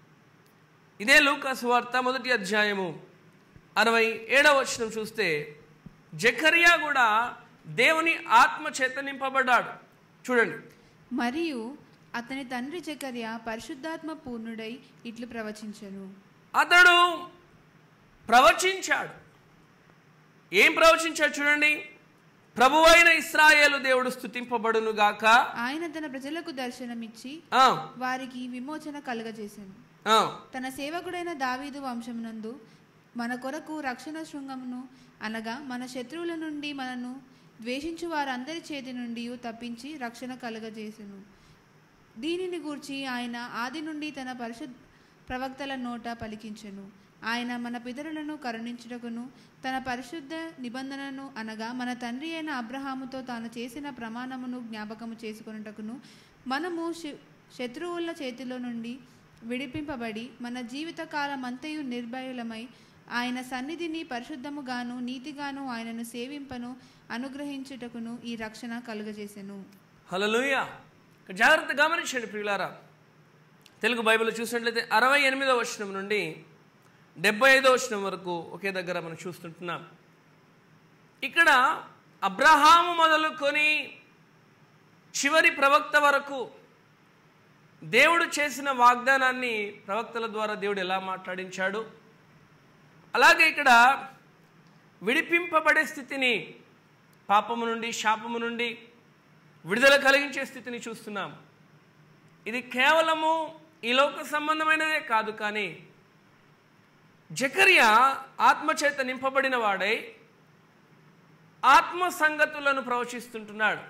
ఇదే లూకాసు వార్త మొదటి అధ్యాయము అరవై ఏడవ వచనం చూస్తే జకరియా కూడా దేవుని ఆత్మ చేత నింపబడ్డాడు చూడండి మరియు అతని తండ్రి జకర్య పరిశుద్ధాత్మ పూర్ణుడై ఇట్లు ప్రవచించెను అతడు ప్రవచించాడు ఏం ప్రవచించాడు చూడండి ప్రభువైన ఇస్రాయేలు దేవుడు స్థుతింపబడును గాక ఆయన తన ప్రజలకు దర్శనమిచ్చి ఆ, వారికి విమోచన కలుగజేసెను ఆ, తన సేవకుడైన దావీదు వంశమునందు మన కొరకు రక్షణ శృంగమును అనగా మన శత్రువుల నుండి మనను ద్వేషించు వారందరి చేతి నుండి తప్పించి రక్షణ కలుగజేసెను దీనిని గూర్చి ఆయన ఆది నుండి తన పరిశుద్ధ ప్రవక్తల నోట పలికించెను ఆయన మన పితరులను కరుణించుటకును తన పరిశుద్ధ నిబంధనను అనగా మన తండ్రి అయిన అబ్రహాముతో తాను చేసిన ప్రమాణమును జ్ఞాపకము చేసుకొనుటకును మనము శి- శత్రువుల చేతిలో నుండి విడిపింపబడి మన జీవిత కాలమంతయు నిర్భయులమై ఆయన సన్నిధిని పరిశుద్ధముగాను నీతిగాను ఆయనను సేవింపను అనుగ్రహించుటకును ఈ రక్షణ కలుగజేసెను హల్లెలూయా ఇక్కడ జాగ్రత్త గమనించండి ప్రియులారా తెలుగు బైబిల్ చూసినట్లయితే అరవై ఎనిమిదో వచనం నుండి డెబ్బై ఐదో వచనం వరకు ఒకే దగ్గర మనం చూస్తుంటున్నాం ఇక్కడ అబ్రహాము మొదలుకొని చివరి ప్రవక్త వరకు దేవుడు చేసిన వాగ్దానాన్ని ప్రవక్తల ద్వారా దేవుడు ఎలా మాట్లాడించాడు అలాగే ఇక్కడ విడిపింపబడే స్థితిని పాపము నుండి శాపము నుండి విడుదల కలిగించే స్థితిని చూస్తున్నాం ఇది కేవలము ఈ లోక సంబంధమైనదే కాదు కానీ జకరియా ఆత్మచేత నింపబడిన వాడై ఆత్మ సంగతులను ప్రవచిస్తుంటున్నాడు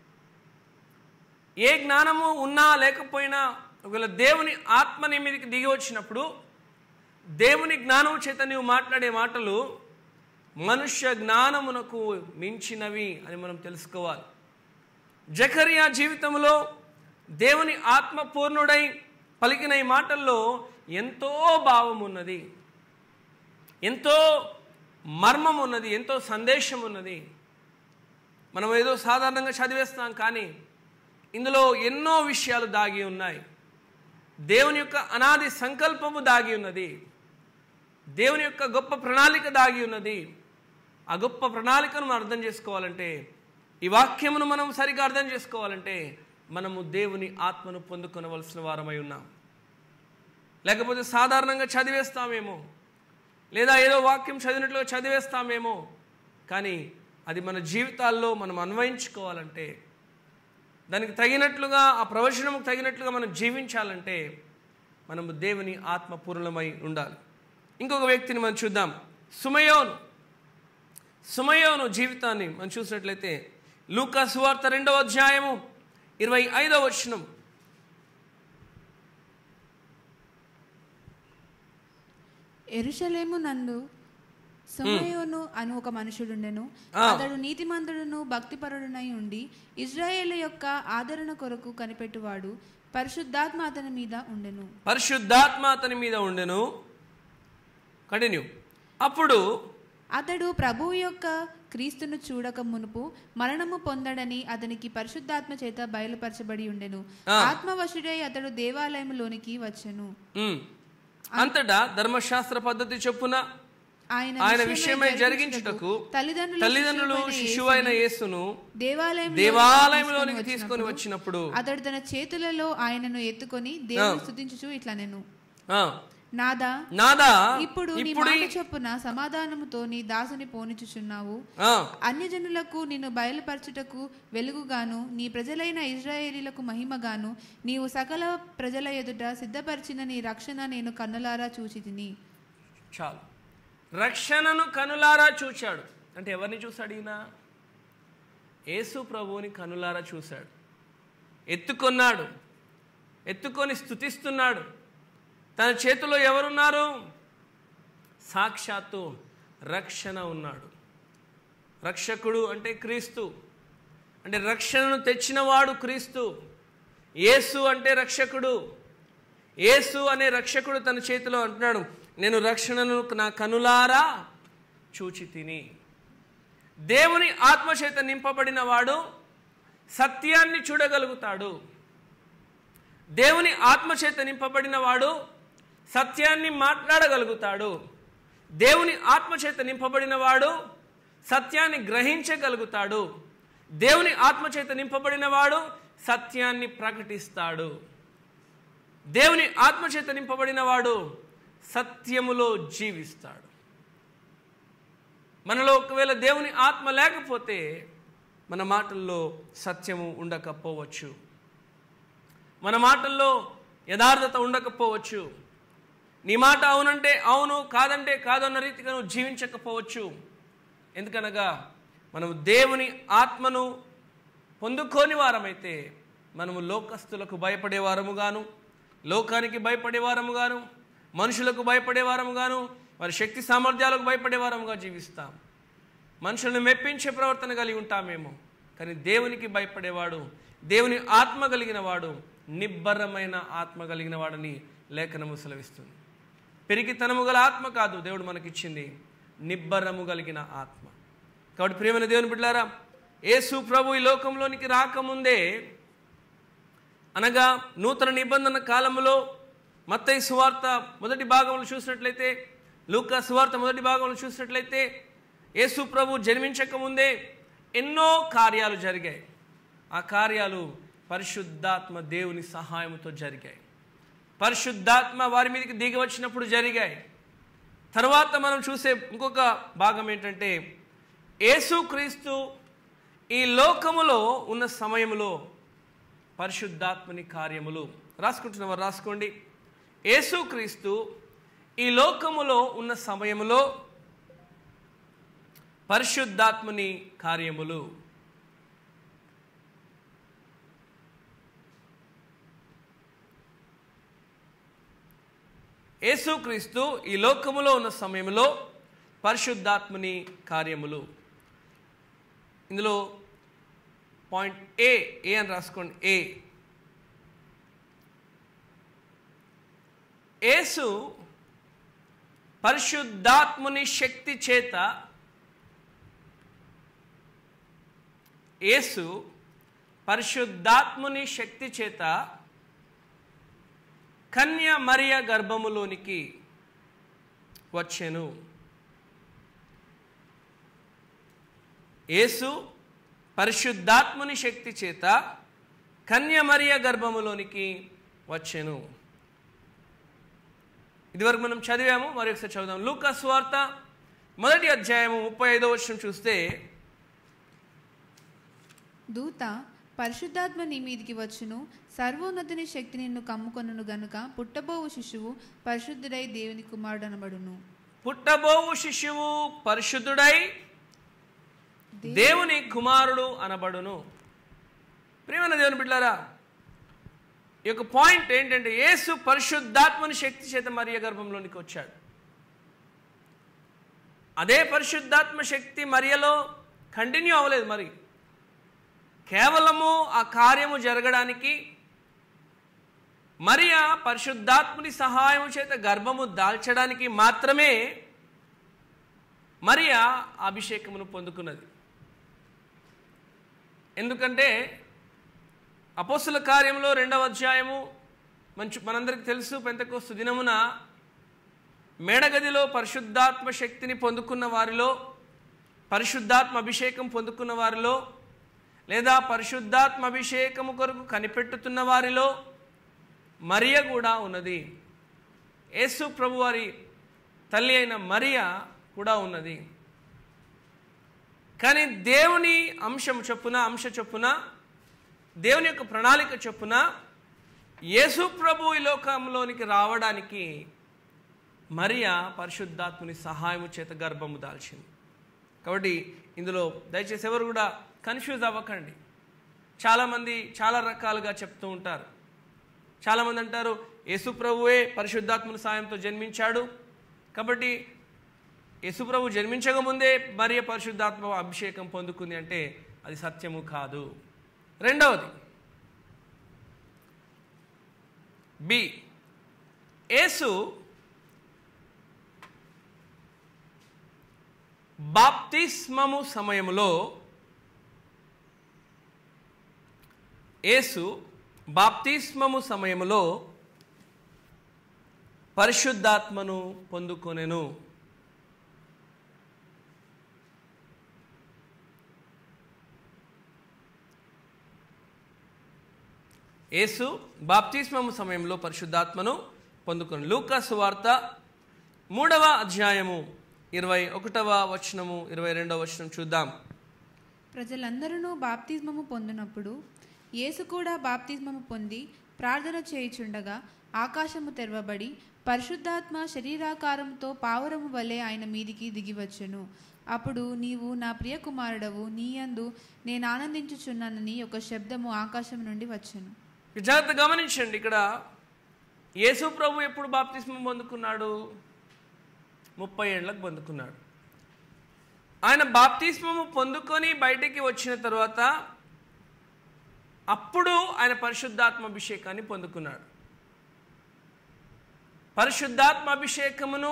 ఏ జ్ఞానము ఉన్నా లేకపోయినా ఒకవేళ దేవుని ఆత్మ నీ మీదకి దిగి వచ్చినప్పుడు దేవుని జ్ఞానం చేత నీవు మాట్లాడే మాటలు మనుష్య జ్ఞానమునకు మించినవి అని మనం తెలుసుకోవాలి జకరియా జీవితంలో దేవుని ఆత్మ పూర్ణుడై పలికిన ఈ మాటల్లో ఎంతో భావం ఉన్నది ఎంతో మర్మం ఉన్నది ఎంతో సందేశం ఉన్నది మనం ఏదో సాధారణంగా చదివేస్తాం కానీ ఇందులో ఎన్నో విషయాలు దాగి ఉన్నాయి దేవుని యొక్క అనాది సంకల్పము దాగి ఉన్నది దేవుని యొక్క గొప్ప ప్రణాళిక దాగి ఉన్నది ఆ గొప్ప ప్రణాళికను మనం అర్థం చేసుకోవాలంటే ఈ వాక్యమును మనం సరిగా అర్థం చేసుకోవాలంటే మనము దేవుని ఆత్మను పొందుకొనవలసిన వారమై ఉన్నాం లేకపోతే సాధారణంగా చదివేస్తామేమో లేదా ఏదో వాక్యం చదివినట్లుగా చదివేస్తామేమో కానీ అది మన జీవితాల్లో మనం అన్వయించుకోవాలంటే దానికి తగినట్లుగా ఆ ప్రవచనముకు తగినట్లుగా మనం జీవించాలంటే మనము దేవుని ఆత్మ పూర్ణమై ఉండాలి ఇంకొక వ్యక్తిని మనం చూద్దాం సుమయోను సుమయోను జీవితాన్ని మనం చూసినట్లయితే లూకా సువార్త రెండవ అధ్యాయము ఇరవై ఐదవ వచనం ఎరుషలేము నందు సమయోను అను ఒక మనుషుడుండెను ఆ. అతడు నీతిమంతుడును భక్తిపరుడునై ఉండి ఇజ్రాయేల్ యొక్క ఆదరణ కొరకు కనిపెట్టువాడు పరిశుద్ధాత్మ అతని మీద ఉండెను పరిశుద్ధాత్మ అతని మీద ఉండెను కంటిన్యూ అప్పుడు అతడు ప్రభువు యొక్క క్రీస్తును చూడక మునుపు మరణము పొందడని అతనికి పరిశుద్ధాత్మ చేత బయలుపరచబడి ఉండెను ఆ. ఆత్మవశుడై అతడు దేవాలయంలోనికి వచ్చెను ఉమ్, అంతటా ధర్మశాస్త్ర పద్ధతి చొప్పున ఆయన ఆయన విషయమై విషయమై జరిగించుటకు జరిగించుటకు తల్లిదండ్రులు తల్లిదండ్రులు శిశువైన యేసును దేవాలయం దేవాలయంలోనికి తీసుకొని వచ్చినప్పుడు అతడు తన చేతులలో ఆయనను ఎత్తుకొని దేవుని స్తుతించుచు ఇట్లా నేను ఆ, నాదా నాదా ఇప్పుడు నీ ఇప్పుడు మాట చొప్పున సమాధానముతో నీ దాసుని పోనిచుచున్నావు ఆ, అన్యజనులకు నిన్ను బయలుపరచుటకు వెలుగుగాను నీ ప్రజలైన ఇజ్రాయేలీలకు మహిమగాను నీవు సకల ప్రజల ఎదుట సిద్ధపరిచిన నీ రక్షణ నేను కన్నులారా చూచి తిని చాలు రక్షణను కనులారా చూచాడు అంటే ఎవరిని చూశాడు ఈయన యేసు ప్రభువుని కనులారా చూశాడు ఎత్తుకొన్నాడు ఎత్తుకొని స్తుతిస్తున్నాడు తన చేతిలో ఎవరున్నారు సాక్షాత్తు రక్షణ ఉన్నాడు రక్షకుడు అంటే క్రీస్తు అంటే రక్షణను తెచ్చినవాడు క్రీస్తు యేసు అంటే రక్షకుడు యేసు అనే రక్షకుడు తన చేతిలో అంటున్నాడు నేను రక్షణను నా కనులారా చూచి తిని దేవుని ఆత్మచేత నింపబడిన వాడు సత్యాన్ని చూడగలుగుతాడు దేవుని ఆత్మచేత నింపబడిన వాడు సత్యాన్ని మాట్లాడగలుగుతాడు దేవుని ఆత్మచేత నింపబడిన వాడు సత్యాన్ని గ్రహించగలుగుతాడు దేవుని ఆత్మచేత నింపబడిన వాడు సత్యాన్ని ప్రకటిస్తాడు దేవుని ఆత్మచేత నింపబడిన వాడు సత్యములో జీవిస్తాడు మనలో ఒకవేళ దేవుని ఆత్మ లేకపోతే మన మాటల్లో సత్యము ఉండకపోవచ్చు మన మాటల్లో యథార్థత ఉండకపోవచ్చు నీ మాట అవునంటే అవును కాదంటే కాదు అన్న రీతిగా నువ్వు జీవించకపోవచ్చు ఎందుకనగా మనం దేవుని ఆత్మను పొందుకోని వారమైతే మనము లోకస్తులకు భయపడేవారముగాను లోకానికి భయపడేవారముగాను మనుషులకు భయపడేవారముగాను వారి శక్తి సామర్థ్యాలకు భయపడేవారముగా జీవిస్తాం మనుషులను మెప్పించే ప్రవర్తన కలిగి ఉంటామేమో కానీ దేవునికి భయపడేవాడు దేవుని ఆత్మ కలిగిన వాడు నిబ్బరమైన ఆత్మ కలిగిన వాడని లేఖనము సెలవిస్తుంది పెరిగితనము గల ఆత్మ కాదు దేవుడు మనకిచ్చింది నిబ్బరము కలిగిన ఆత్మ కాబట్టి ప్రియమైన దేవుని బిడ్డారా యేసు ప్రభు ఈ లోకంలోనికి రాకముందే అనగా నూతన నిబంధన కాలంలో మత్తయి సువార్త మొదటి భాగంలో చూసినట్లయితే లూకా సువార్త మొదటి భాగంలో చూసినట్లయితే యేసు ప్రభు జన్మించక ముందే ఎన్నో కార్యాలు జరిగాయి ఆ కార్యాలు పరిశుద్ధాత్మ దేవుని సహాయంతో జరిగాయి పరిశుద్ధాత్మ వారి మీదకి దిగి వచ్చినప్పుడు జరిగాయి తర్వాత మనం చూసే ఇంకొక భాగం ఏంటంటే యేసుక్రీస్తు ఈ లోకములో ఉన్న సమయంలో పరిశుద్ధాత్మని కార్యములు రాసుకుంటున్నవారు రాసుకోండి యేసుక్రీస్తు ఈ లోకములో ఉన్న సమయములో పరిశుద్ధాత్మని కార్యములు యేసుక్రీస్తు ఈ లోకములో ఉన్న సమయంలో పరిశుద్ధాత్మని కార్యములు ఇందులో పాయింట్ ఏ ఏ అని రాసుకోండి ఏ యేసు పరిశుద్ధాత్ముని శక్తి చేత యేసు పరిశుద్ధాత్ముని శక్తి చేత కన్య మరియ గర్భములోనికి వచ్చెను యేసు పరిశుద్ధాత్ముని శక్తి చేత కన్యమరియ గర్భములోనికి వచ్చెను ఇదివరకు మనం చదివాము మరి ఒకసారి చదువుదాం లూకాస్ వార్త మొదటి అధ్యాయము ముప్పై ఐదో వర్షం చూస్తే దూత పరిశుద్ధాత్మ నీ మీదికి వచ్చును సర్వోన్నతుని శక్తి నిన్ను కమ్ముకొనును గనుక పుట్టబోవు శిశువు పరిశుద్ధుడై దేవుని కుమారుడు అనబడును పుట్టబోవు శిశువు పరిశుద్ధుడై దేవుని కుమారుడు అనబడును ప్రియమైన దేవుని బిడ్డారా ఈ యొక్క పాయింట్ ఏంటంటే యేసు పరిశుద్ధాత్మని శక్తి చేత మరియ గర్భంలోనికి వచ్చాడు అదే పరిశుద్ధాత్మ శక్తి మరియలో కంటిన్యూ అవ్వలేదు మరి కేవలము ఆ కార్యము జరగడానికి మరియా పరిశుద్ధాత్ముని సహాయం చేత గర్భము దాల్చడానికి మాత్రమే మరియా అభిషేకమును పొందుకున్నది ఎందుకంటే అపోస్తుల కార్యంలో రెండవ అధ్యాయము మంచు మనందరికి తెలుసు పెంతకోస్తు దినమున మేడగదిలో పరిశుద్ధాత్మ శక్తిని పొందుకున్న వారిలో పరిశుద్ధాత్మ అభిషేకం పొందుకున్న వారిలో లేదా పరిశుద్ధాత్మ అభిషేకము కొరకు కనిపెట్టుతున్న వారిలో మరియ కూడా ఉన్నది యేసు ప్రభు వారి తల్లి అయిన మరియ కూడా ఉన్నది కానీ దేవుని అంశం చొప్పున అంశ చొప్పున దేవుని యొక్క ప్రణాళిక చొప్పున యేసు ప్రభు ఈ లోకంలోనికి రావడానికి మరియ పరిశుద్ధాత్ముని సహాయము చేత గర్భము దాల్చింది కాబట్టి ఇందులో దయచేసి ఎవరు కూడా కన్ఫ్యూజ్ అవ్వకండి చాలామంది చాలా రకాలుగా చెప్తూ ఉంటారు చాలామంది అంటారు యేసుప్రభువే పరిశుద్ధాత్మల సాయంతో జన్మించాడు కాబట్టి యేసుప్రభు జన్మించక ముందే మరియ పరిశుద్ధాత్మ అభిషేకం పొందుకుంది అంటే అది సత్యము కాదు రెండవది బి యేసు బాప్తిస్మము సమయంలో యేసు బాప్తిస్మము సమయంలో పరిశుద్ధాత్మను పొందుకొనెను యేసు బాప్తిస్మము సమయంలో పరిశుద్ధాత్మను పొందుకొని లూకాసు వార్త మూడవ అధ్యాయము ఇరవై ఒకటవ వచనము ఇరవై రెండవ వచనం చూద్దాం ప్రజలందరూ బాప్తిస్మము పొందినప్పుడు యేసు కూడా బాప్తిస్మము పొంది ప్రార్థన చేయుచుండగా ఆకాశము తెరవబడి పరిశుద్ధాత్మ శరీరాకారంతో పావురము వలె ఆయన మీదికి దిగివచ్చును అప్పుడు నీవు నా ప్రియ కుమారుడవు నీయందు నేను ఆనందించుచున్నానని ఒక శబ్దము ఆకాశం నుండి వచ్చును జాగ్రత్త గమనించండి ఇక్కడ యేసు ప్రభు ఎప్పుడు బాప్తిస్మం పొందుకున్నాడు ముప్పై ఏళ్ళకు పొందుకున్నాడు ఆయన బాప్తిస్మము పొందుకొని బయటికి వచ్చిన తర్వాత అప్పుడు ఆయన పరిశుద్ధాత్మ అభిషేకాన్ని పొందుకున్నాడు పరిశుద్ధాత్మ అభిషేకమును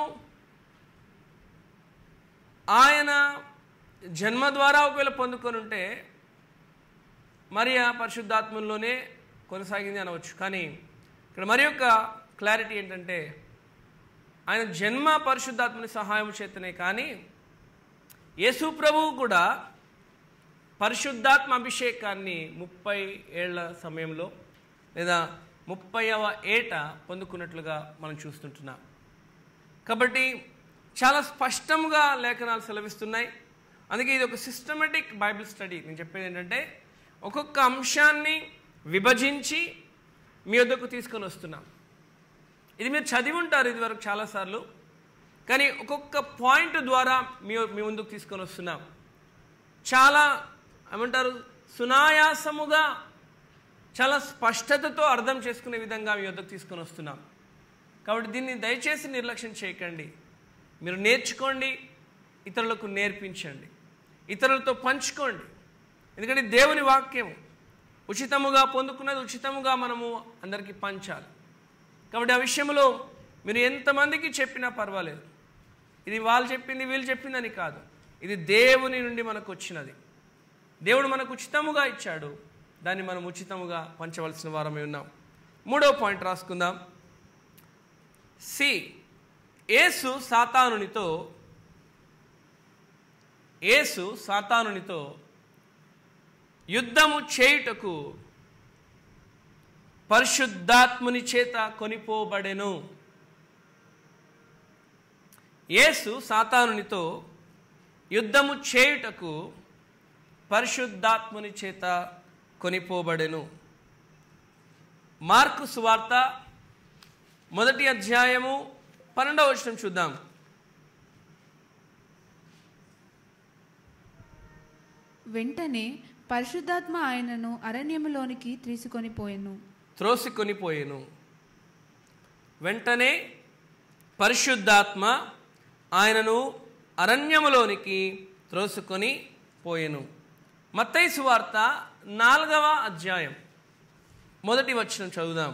ఆయన జన్మ ద్వారా ఒకవేళ పొందుకొని ఉంటే మరి ఆ పరిశుద్ధాత్మలోనే కొనసాగింది అనవచ్చు కానీ ఇక్కడ మరి యొక్క క్లారిటీ ఏంటంటే ఆయన జన్మ పరిశుద్ధాత్మని సహాయం చేతనే కానీ యేసు ప్రభువు కూడా పరిశుద్ధాత్మ అభిషేకాన్ని ముప్పై ఏళ్ల సమయంలో లేదా ముప్పైవ ఏట పొందుకున్నట్లుగా మనం చూస్తుంటున్నాం కాబట్టి చాలా స్పష్టంగా లేఖనాలు సెలవిస్తున్నాయి అందుకే ఇది ఒక సిస్టమేటిక్ బైబిల్ స్టడీ నేను చెప్పేది ఏంటంటే ఒక్కొక్క అంశాన్ని విభజించి మీ వద్దకు తీసుకొని వస్తున్నాం ఇది మీరు చదివి ఉంటారు ఇదివరకు చాలాసార్లు కానీ ఒక్కొక్క పాయింట్ ద్వారా మీ మీ ముందుకు తీసుకొని వస్తున్నాం చాలా ఏమంటారు సునాయాసముగా చాలా స్పష్టతతో అర్థం చేసుకునే విధంగా మీ వద్దకు తీసుకొని వస్తున్నాం కాబట్టి దీన్ని దయచేసి నిర్లక్ష్యం చేయకండి మీరు నేర్చుకోండి ఇతరులకు నేర్పించండి ఇతరులతో పంచుకోండి ఎందుకంటే దేవుని వాక్యం ఉచితముగా పొందుకున్నది ఉచితముగా మనము అందరికీ పంచాలి కాబట్టి ఆ విషయంలో మీరు ఎంతమందికి చెప్పినా పర్వాలేదు ఇది వాళ్ళు చెప్పింది వీళ్ళు చెప్పిందని కాదు ఇది దేవుని నుండి మనకు వచ్చినది దేవుడు మనకు ఉచితముగా ఇచ్చాడు దాన్ని మనం ఉచితముగా పంచవలసిన వారమే ఉన్నాం మూడో పాయింట్ రాసుకుందాం సి యేసు సాతానునితో యేసు సాతానునితో యుద్ధము చేయుటకు పరిశుద్ధాత్ముని చేత కొనిపోబడెను యేసు సాతానునితో యుద్ధము చేయుటకు పరిశుద్ధాత్ముని చేత కొనిపోబడెను మార్కు సువార్త మొదటి అధ్యాయము పన్నెండవ వచనం చూద్దాం వెంటనే పరిశుద్ధాత్మ ఆయనను అరణ్యములోనికి తీసుకొని పోయెను త్రోసికొనిపోయెను వెంటనే పరిశుద్ధాత్మ ఆయనను అరణ్యములోనికి త్రోసుకొని పోయెను మత్తయి సువార్త నాలుగవ అధ్యాయం మొదటి వచనం చదువుదాం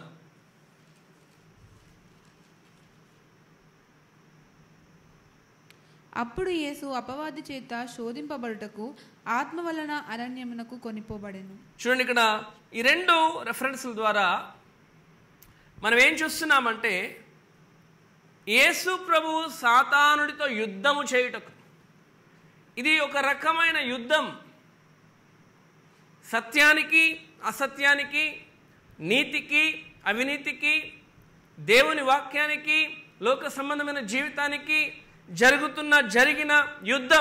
అప్పుడు యేసు అపవాది చేత శోధింపబడుటకు ఆత్మ వలన అరణ్యమునకు కొనిపోబడెను చూడండి ఇక్కడ ఈ రెండు రెఫరెన్స్ల ద్వారా మనం ఏం చూస్తున్నామంటే యేసు ప్రభు సాతానుడితో యుద్ధము చేయుటకు ఇది ఒక రకమైన యుద్ధం సత్యానికి అసత్యానికి నీతికి అవినీతికి దేవుని వాక్యానికి లోక సంబంధమైన జీవితానికి జరుగుతున్న జరిగిన యుద్ధం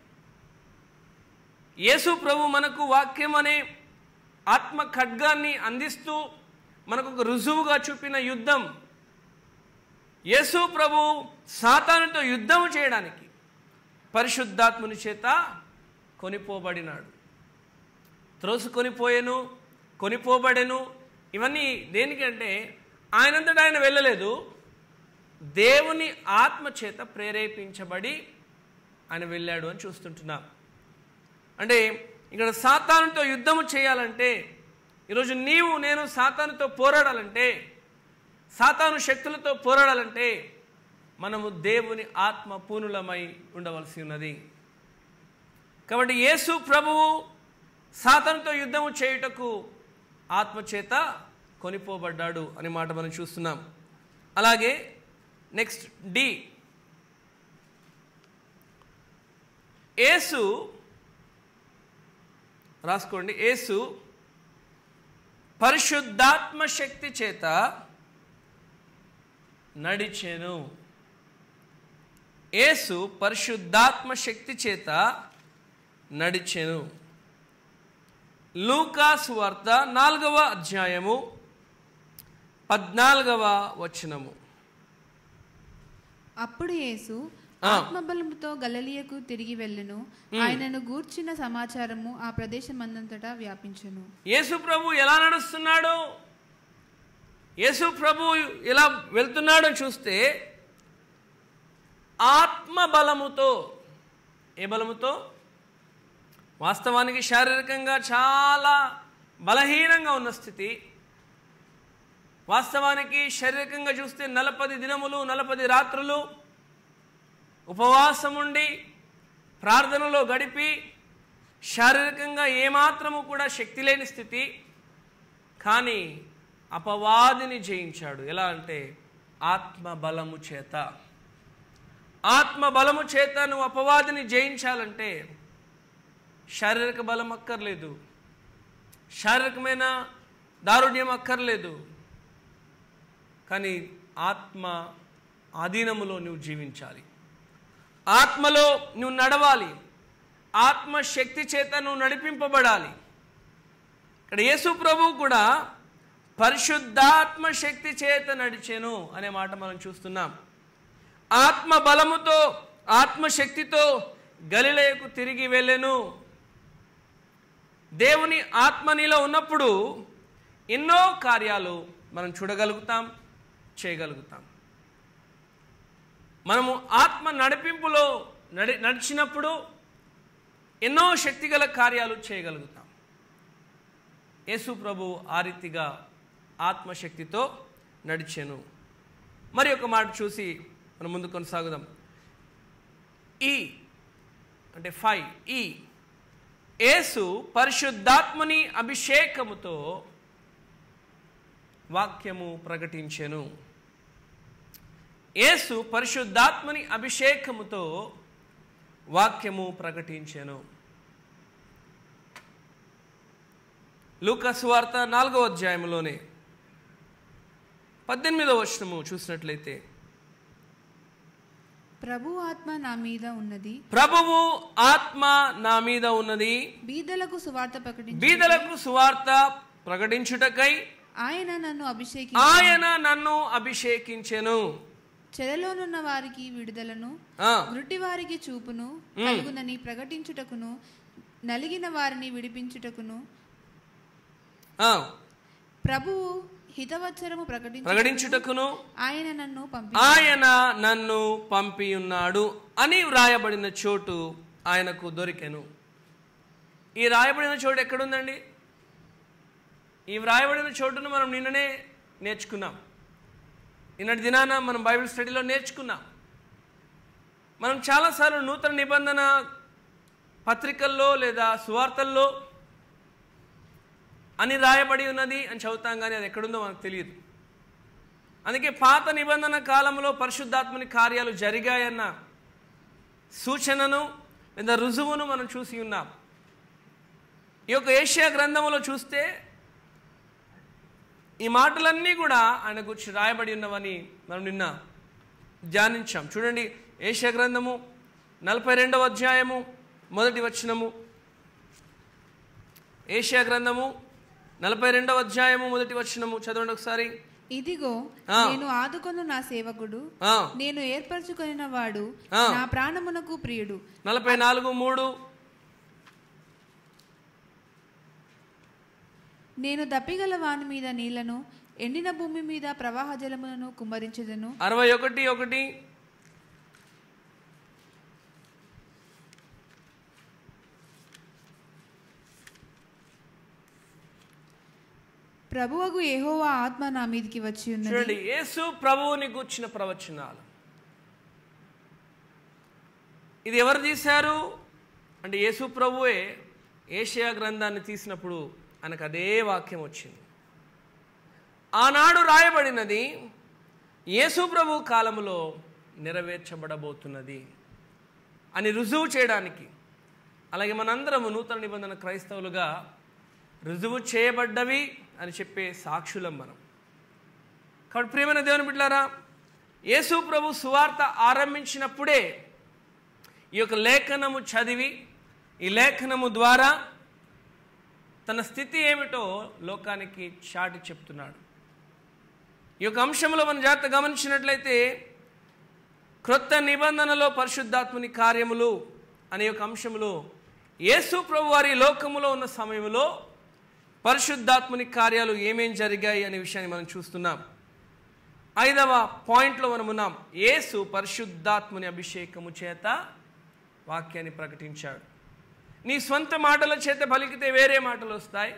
యేసు ప్రభు మనకు వాక్యం అనే ఆత్మ ఖడ్గాన్ని అందిస్తూ మనకు ఒక రుజువుగా చూపిన యుద్ధం యేసు ప్రభు సాతానుతో యుద్ధం చేయడానికి పరిశుద్ధాత్ముని చేత కొనిపోబడినాడు త్రోసుకొనిపోయెను కొనిపోబడెను ఇవన్నీ దేనికంటే ఆయనంతటా ఆయన వెళ్ళలేదు దేవుని ఆత్మ చేత ప్రేరేపించబడి ఆయన వెళ్ళాడు అని చూస్తుంటున్నాం అంటే ఇక్కడ సాతానుతో యుద్ధము చేయాలంటే ఈరోజు నీవు నేను సాతానుతో పోరాడాలంటే సాతాను శక్తులతో పోరాడాలంటే మనము దేవుని ఆత్మ పూనులమై ఉండవలసి ఉన్నది కాబట్టి యేసు ప్రభువు సాతానుతో యుద్ధము చేయుటకు ఆత్మచేత కొనిపోబడ్డాడు అనే మాట మనం చూస్తున్నాం అలాగే నెక్స్ట్ డి యేసు రాసుకోండి యేసు పరిశుద్ధాత్మ శక్తి చేత నడిచెను యేసు పరిశుద్ధాత్మ శక్తి చేత నడిచెను లూకాసు వార్త నాలుగవ అధ్యాయము పద్నాలుగవ వచనము అప్పుడు యేసు ఆ. ఆత్మబలముతో గలలియకు తిరిగి వెళ్ళెను ఆయనను గూర్చిన సమాచారము ఆ ప్రదేశమందంతటా వ్యాపించెను యేసు ప్రభు ఎలా నడుస్తున్నాడు యేసు ప్రభు ఎలా వెళ్తున్నాడో చూస్తే ఆత్మ బలముతో ఏ బలముతో వాస్తవానికి శారీరకంగా చాలా బలహీనంగా ఉన్న స్థితి వాస్తవానికి శారీరకంగా చూస్తే నలపది దినములు నలపది రాత్రులు ఉపవాసం ఉండి ప్రార్థనలో గడిపి శారీరకంగా ఏమాత్రము కూడా శక్తి లేని స్థితి కానీ అపవాదిని జయించాడు ఎలా అంటే ఆత్మ బలము చేత ఆత్మ బలము చేత నువ్వు అపవాదిని జయించాలంటే శారీరక బలం అక్కర్లేదు శారీరకమైన దారుణ్యం అక్కర్లేదు కానీ ఆత్మ ఆధీనములో నువ్వు జీవించాలి ఆత్మలో నువ్వు నడవాలి ఆత్మ శక్తి చేత నువ్వు నడిపింపబడాలి ఇక్కడ యేసు ప్రభు కూడా పరిశుద్ధాత్మ శక్తి చేత నడిచెను అనే మాట మనం చూస్తున్నాం ఆత్మ బలముతో ఆత్మశక్తితో గలిలయకు తిరిగి వెళ్ళెను దేవుని ఆత్మ నీలో ఉన్నప్పుడు ఎన్నో కార్యాలు మనం చూడగలుగుతాం చేయగలుగుతాం మనము ఆత్మ నడిపింపులో నడి నడిచినప్పుడు ఎన్నో శక్తిగల కార్యాలు చేయగలుగుతాం యేసు ప్రభు ఆ రీతిగా ఆత్మశక్తితో నడిచెను మరి ఒక మాట చూసి మనం ముందు కొనసాగుదాం ఈ అంటే ఫైవ్ ఈ యేసు పరిశుద్ధాత్మని అభిషేకముతో వాక్యము ప్రకటించెను యేసు పరిశుద్ధాత్మని అభిషేకముతో వాక్యము ప్రకటించెను లూకాసు వార్త నాలుగో అధ్యాయంలోనే పద్దెనిమిదవ వచనము చూసినట్లయితే ప్రభు ఆత్మ నా మీద ఉన్నది ప్రభువు ఆత్మ నా మీద ఉన్నది బీదలకు సువార్త ప్రకటించి బీదలకు సువార్త ప్రకటించుటకై ఆయన నన్ను అభిషేకి ఆయన నన్ను అభిషేకించెను చెరలోనున్న వారికి విడుదలను ఆ, గురుటి వారికి చూపును కలుగునని ప్రకటించుటకును నలిగిన వారిని విడిపించుటకును ఆ, ప్రభువు హితవత్సరము ప్రకటించు ప్రకటించుటకును ఆయన నన్ను పంపి ఆయన నన్ను పంపి ఉన్నాడు అని వ్రాయబడిన చోటు ఆయనకు దొరికెను ఈ రాయబడిన చోటు ఎక్కడుందండి ఈ వ్రాయబడిన చోటును మనం నిన్ననే నేర్చుకున్నాం నిన్నటి దినాన మనం బైబిల్ స్టడీలో నేర్చుకున్నాం మనం చాలాసార్లు నూతన నిబంధన పత్రికల్లో లేదా సువార్తల్లో అని రాయబడి ఉన్నది అని చదువుతాం కానీ అది ఎక్కడుందో మనకు తెలియదు అందుకే పాత నిబంధన కాలంలో పరిశుద్ధాత్మని కార్యాలు జరిగాయన్న సూచనను లేదా రుజువును మనం చూసి ఉన్నాం ఈ యొక్క ఏషియా గ్రంథంలో చూస్తే ఈ మాటలన్నీ కూడా ఆయన గురించి రాయబడి ఉన్నవని మనం నిన్న ధ్యానించాం చూడండి ఏషియా గ్రంథము నలభై రెండవ అధ్యాయము మొదటి వచనము ఏషియా గ్రంథము నలభై రెండవ అధ్యాయము మొదటి వచనము చదవండి ఒకసారి ఇదిగో ఆ. నేను ఆదుకొను నా సేవకుడు ఆ, నేను ఏర్పరచుకొనిన వాడు ఆ. నా ప్రాణమునకు ప్రియుడు నలభై నాలుగు మూడు నేను దప్పిగల వాని మీద నీళ్లను ఎండిన భూమి మీద ప్రవాహ జలములను కుమ్మరించదను అరవై ఒకటి ఒకటి ప్రభువగు యెహోవా ఆత్మ నా మీదికి వచ్చి ఉన్నది చూడండి యేసు ప్రభువుని కూర్చిన ప్రవచనాలు ఇది ఎవరు తీశారు అంటే యేసు ప్రభువే ఏషియా గ్రంథాన్ని తీసినప్పుడు ఆయనకు అదే వాక్యం వచ్చింది ఆనాడు రాయబడినది యేసు ప్రభు కాలములో నెరవేర్చబడబోతున్నది అని రుజువు చేయడానికి అలాగే మనందరము నూతన నిబంధన క్రైస్తవులుగా రుజువు చేయబడ్డవి అని చెప్పే సాక్షులం మనం కాబట్టి ప్రియమైన దేవుని బిడ్డారా యేసు ప్రభు సువార్త ఆరంభించినప్పుడే ఈ యొక్క లేఖనము చదివి ఈ లేఖనము ద్వారా తన స్థితి ఏమిటో లోకానికి చాటి చెప్తున్నాడు ఈ యొక్క అంశంలో మనం జాగ్రత్త గమనించినట్లయితే క్రొత్త నిబంధనలో పరిశుద్ధాత్ముని కార్యములు అనే యొక్క అంశములో యేసు ప్రభు వారి లోకములో ఉన్న సమయంలో పరిశుద్ధాత్ముని కార్యాలు ఏమేం జరిగాయి అనే విషయాన్ని మనం చూస్తున్నాం ఐదవ పాయింట్లో మనం ఉన్నాం యేసు పరిశుద్ధాత్ముని అభిషేకము చేత వాక్యాన్ని ప్రకటించాడు నీ స్వంత మాటల చేత పలికితే వేరే మాటలు వస్తాయి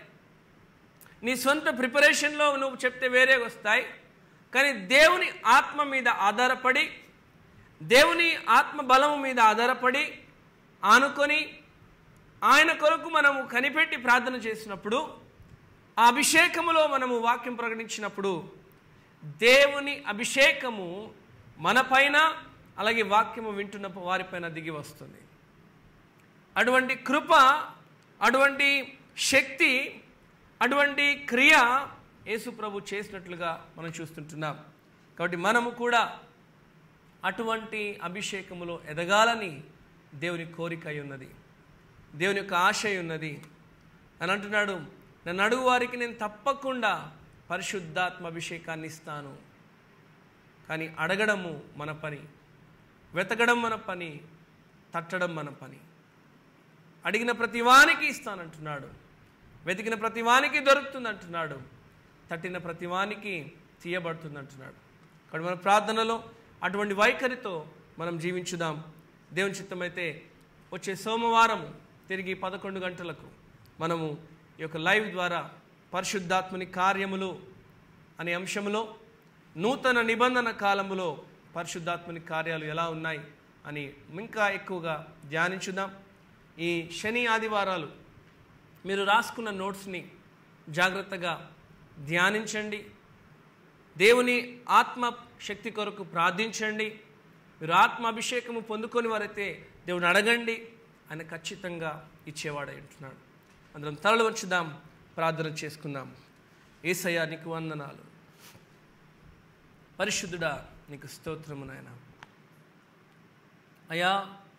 నీ సొంత ప్రిపరేషన్లో నువ్వు చెప్తే వేరే వస్తాయి కానీ దేవుని ఆత్మ మీద ఆధారపడి దేవుని ఆత్మ బలము మీద ఆధారపడి ఆనుకొని ఆయన కొరకు మనము కనిపెట్టి ప్రార్థన చేసినప్పుడు ఆ అభిషేకములో మనము వాక్యం ప్రకటించినప్పుడు దేవుని అభిషేకము మనపైన అలాగే వాక్యము వింటున్న వారిపైన దిగి వస్తుంది అటువంటి కృప అటువంటి శక్తి అటువంటి క్రియ యేసు ప్రభు చేసినట్లుగా మనం చూస్తుంటున్నాం కాబట్టి మనము కూడా అటువంటి అభిషేకములో ఎదగాలని దేవుని కోరిక అయి ఉన్నది దేవుని యొక్క ఆశ అయి ఉన్నది అని అంటున్నాడు నన్ను అడుగు వారికి నేను తప్పకుండా పరిశుద్ధాత్మ అభిషేకాన్ని ఇస్తాను కానీ అడగడము మన పని వెతకడం మన పని తట్టడం మన పని అడిగిన ప్రతి వానికి ఇస్తానంటున్నాడు వెతికిన ప్రతి వానికి దొరుకుతుంది అంటున్నాడు తట్టిన ప్రతి వానికి తీయబడుతుంది అంటున్నాడు కాబట్టి మన ప్రార్థనలో అటువంటి వైఖరితో మనం జీవించుదాం దేవుని చిత్తమైతే వచ్చే సోమవారం తిరిగి పదకొండు గంటలకు మనము ఈ యొక్క లైవ్ ద్వారా పరిశుద్ధాత్మని కార్యములు అనే అంశంలో నూతన నిబంధన కాలములో పరిశుద్ధాత్మని కార్యాలు ఎలా ఉన్నాయి అని ఇంకా ఎక్కువగా ధ్యానించుదాం ఈ శని ఆదివారాలు మీరు రాసుకున్న నోట్స్ని జాగ్రత్తగా ధ్యానించండి దేవుని ఆత్మ శక్తి కొరకు ప్రార్థించండి మీరు ఆత్మ అభిషేకము పొందుకొని వారైతే దేవుని అడగండి ఆయన ఖచ్చితంగా ఇచ్చేవాడు అంటున్నాడు అందరం తలలు వచ్చుదాం ప్రార్థన చేసుకుందాం ఏసయ్యా నీకు వందనాలు పరిశుద్ధుడా నీకు స్తోత్రము నాయన అయ్యా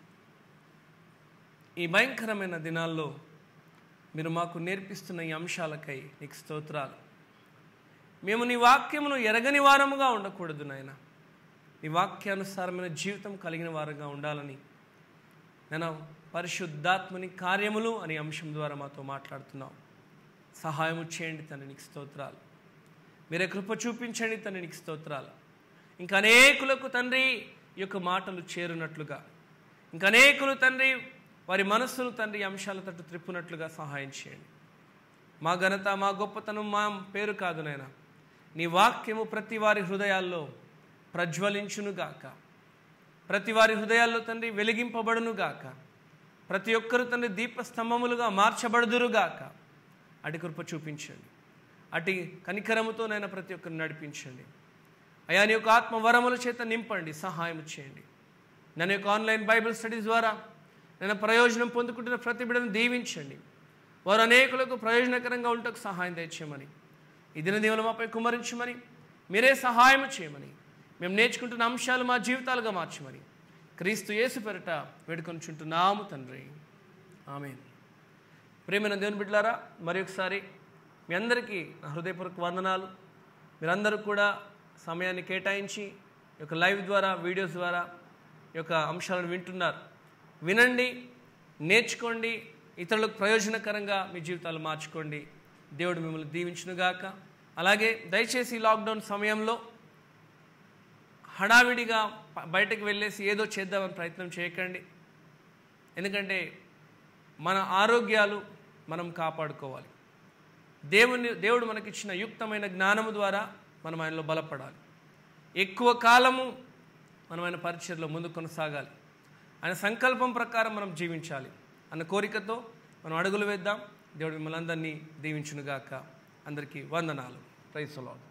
ఈ భయంకరమైన దినాల్లో మీరు మాకు నేర్పిస్తున్న ఈ అంశాలకై నీకు స్తోత్రాలు మేము నీ వాక్యమును ఎరగని వారముగా ఉండకూడదు నాయన నీ వాక్యానుసారమైన జీవితం కలిగిన వారుగా ఉండాలని నేను పరిశుద్ధాత్మని కార్యములు అనే అంశం ద్వారా మాతో మాట్లాడుతున్నాం సహాయము చేయండి తండ్రి నీకు స్తోత్రాలు మీరే కృప చూపించండి తండ్రి నీకు స్తోత్రాలు ఇంకా అనేకులకు తండ్రి ఈ యొక్క మాటలు చేరునట్లుగా ఇంకా అనేకులు తండ్రి వారి మనస్సును తండ్రి ఈ అంశాల తట్టు త్రిప్పునట్లుగా సహాయం చేయండి మా ఘనత మా గొప్పతనం మా పేరు కాదు నాయన నీ వాక్యము ప్రతి వారి హృదయాల్లో ప్రజ్వలించునుగాక ప్రతి వారి హృదయాల్లో తండ్రి వెలిగింపబడునుగాక ప్రతి ఒక్కరు తండ్రి దీపస్తంభములుగా మార్చబడుదురుగాక అటు కృప చూపించండి అటు కనికరముతో నైనా ప్రతి ఒక్కరిని నడిపించండి అయా నీ యొక్క ఆత్మ వరముల చేత నింపండి సహాయం చేయండి నన్ను యొక్క ఆన్లైన్ బైబిల్ స్టడీస్ ద్వారా నేను ప్రయోజనం పొందుకుంటున్న ప్రతి బిడ్డను దీవించండి వారు అనేకులకు ప్రయోజనకరంగా ఉంటకు సహాయం దయచేయమని ఈ దిన దేవుని మాపై కుమరించమని మీరే సహాయం చేయమని మేము నేర్చుకుంటున్న అంశాలు మా జీవితాలుగా మార్చమని క్రీస్తు యేసు పెరట వేడుకొనిచుంటున్నాము తండ్రి ఆమె ప్రేమైన దేవుని బిడ్డలారా మరి ఒకసారి మీ అందరికీ నా హృదయపూర్వక వందనాలు మీరందరూ కూడా సమయాన్ని కేటాయించి ఈ యొక్క లైవ్ ద్వారా వీడియోస్ ద్వారా ఈ యొక్క అంశాలను వింటున్నారు వినండి నేర్చుకోండి ఇతరులకు ప్రయోజనకరంగా మీ జీవితాలు మార్చుకోండి దేవుడు మిమ్మల్ని దీవించునుగాక అలాగే దయచేసి ఈ లాక్డౌన్ సమయంలో హడావిడిగా ప- బయటకు వెళ్ళేసి ఏదో చేద్దామని ప్రయత్నం చేయకండి ఎందుకంటే మన ఆరోగ్యాలు మనం కాపాడుకోవాలి దేవుని దేవుడు మనకిచ్చిన యుక్తమైన జ్ఞానము ద్వారా మనం ఆయనలో బలపడాలి ఎక్కువ కాలము మనం ఆయన పరిచయలో ముందు కొనసాగాలి ఆయన సంకల్పం ప్రకారం మనం జీవించాలి అన్న కోరికతో మనం అడుగులు వేద్దాం దేవుడు మిమ్మల్ని అందరినీ దీవించునుగాక అందరికీ వందనాలు ప్రైస్ లాడ్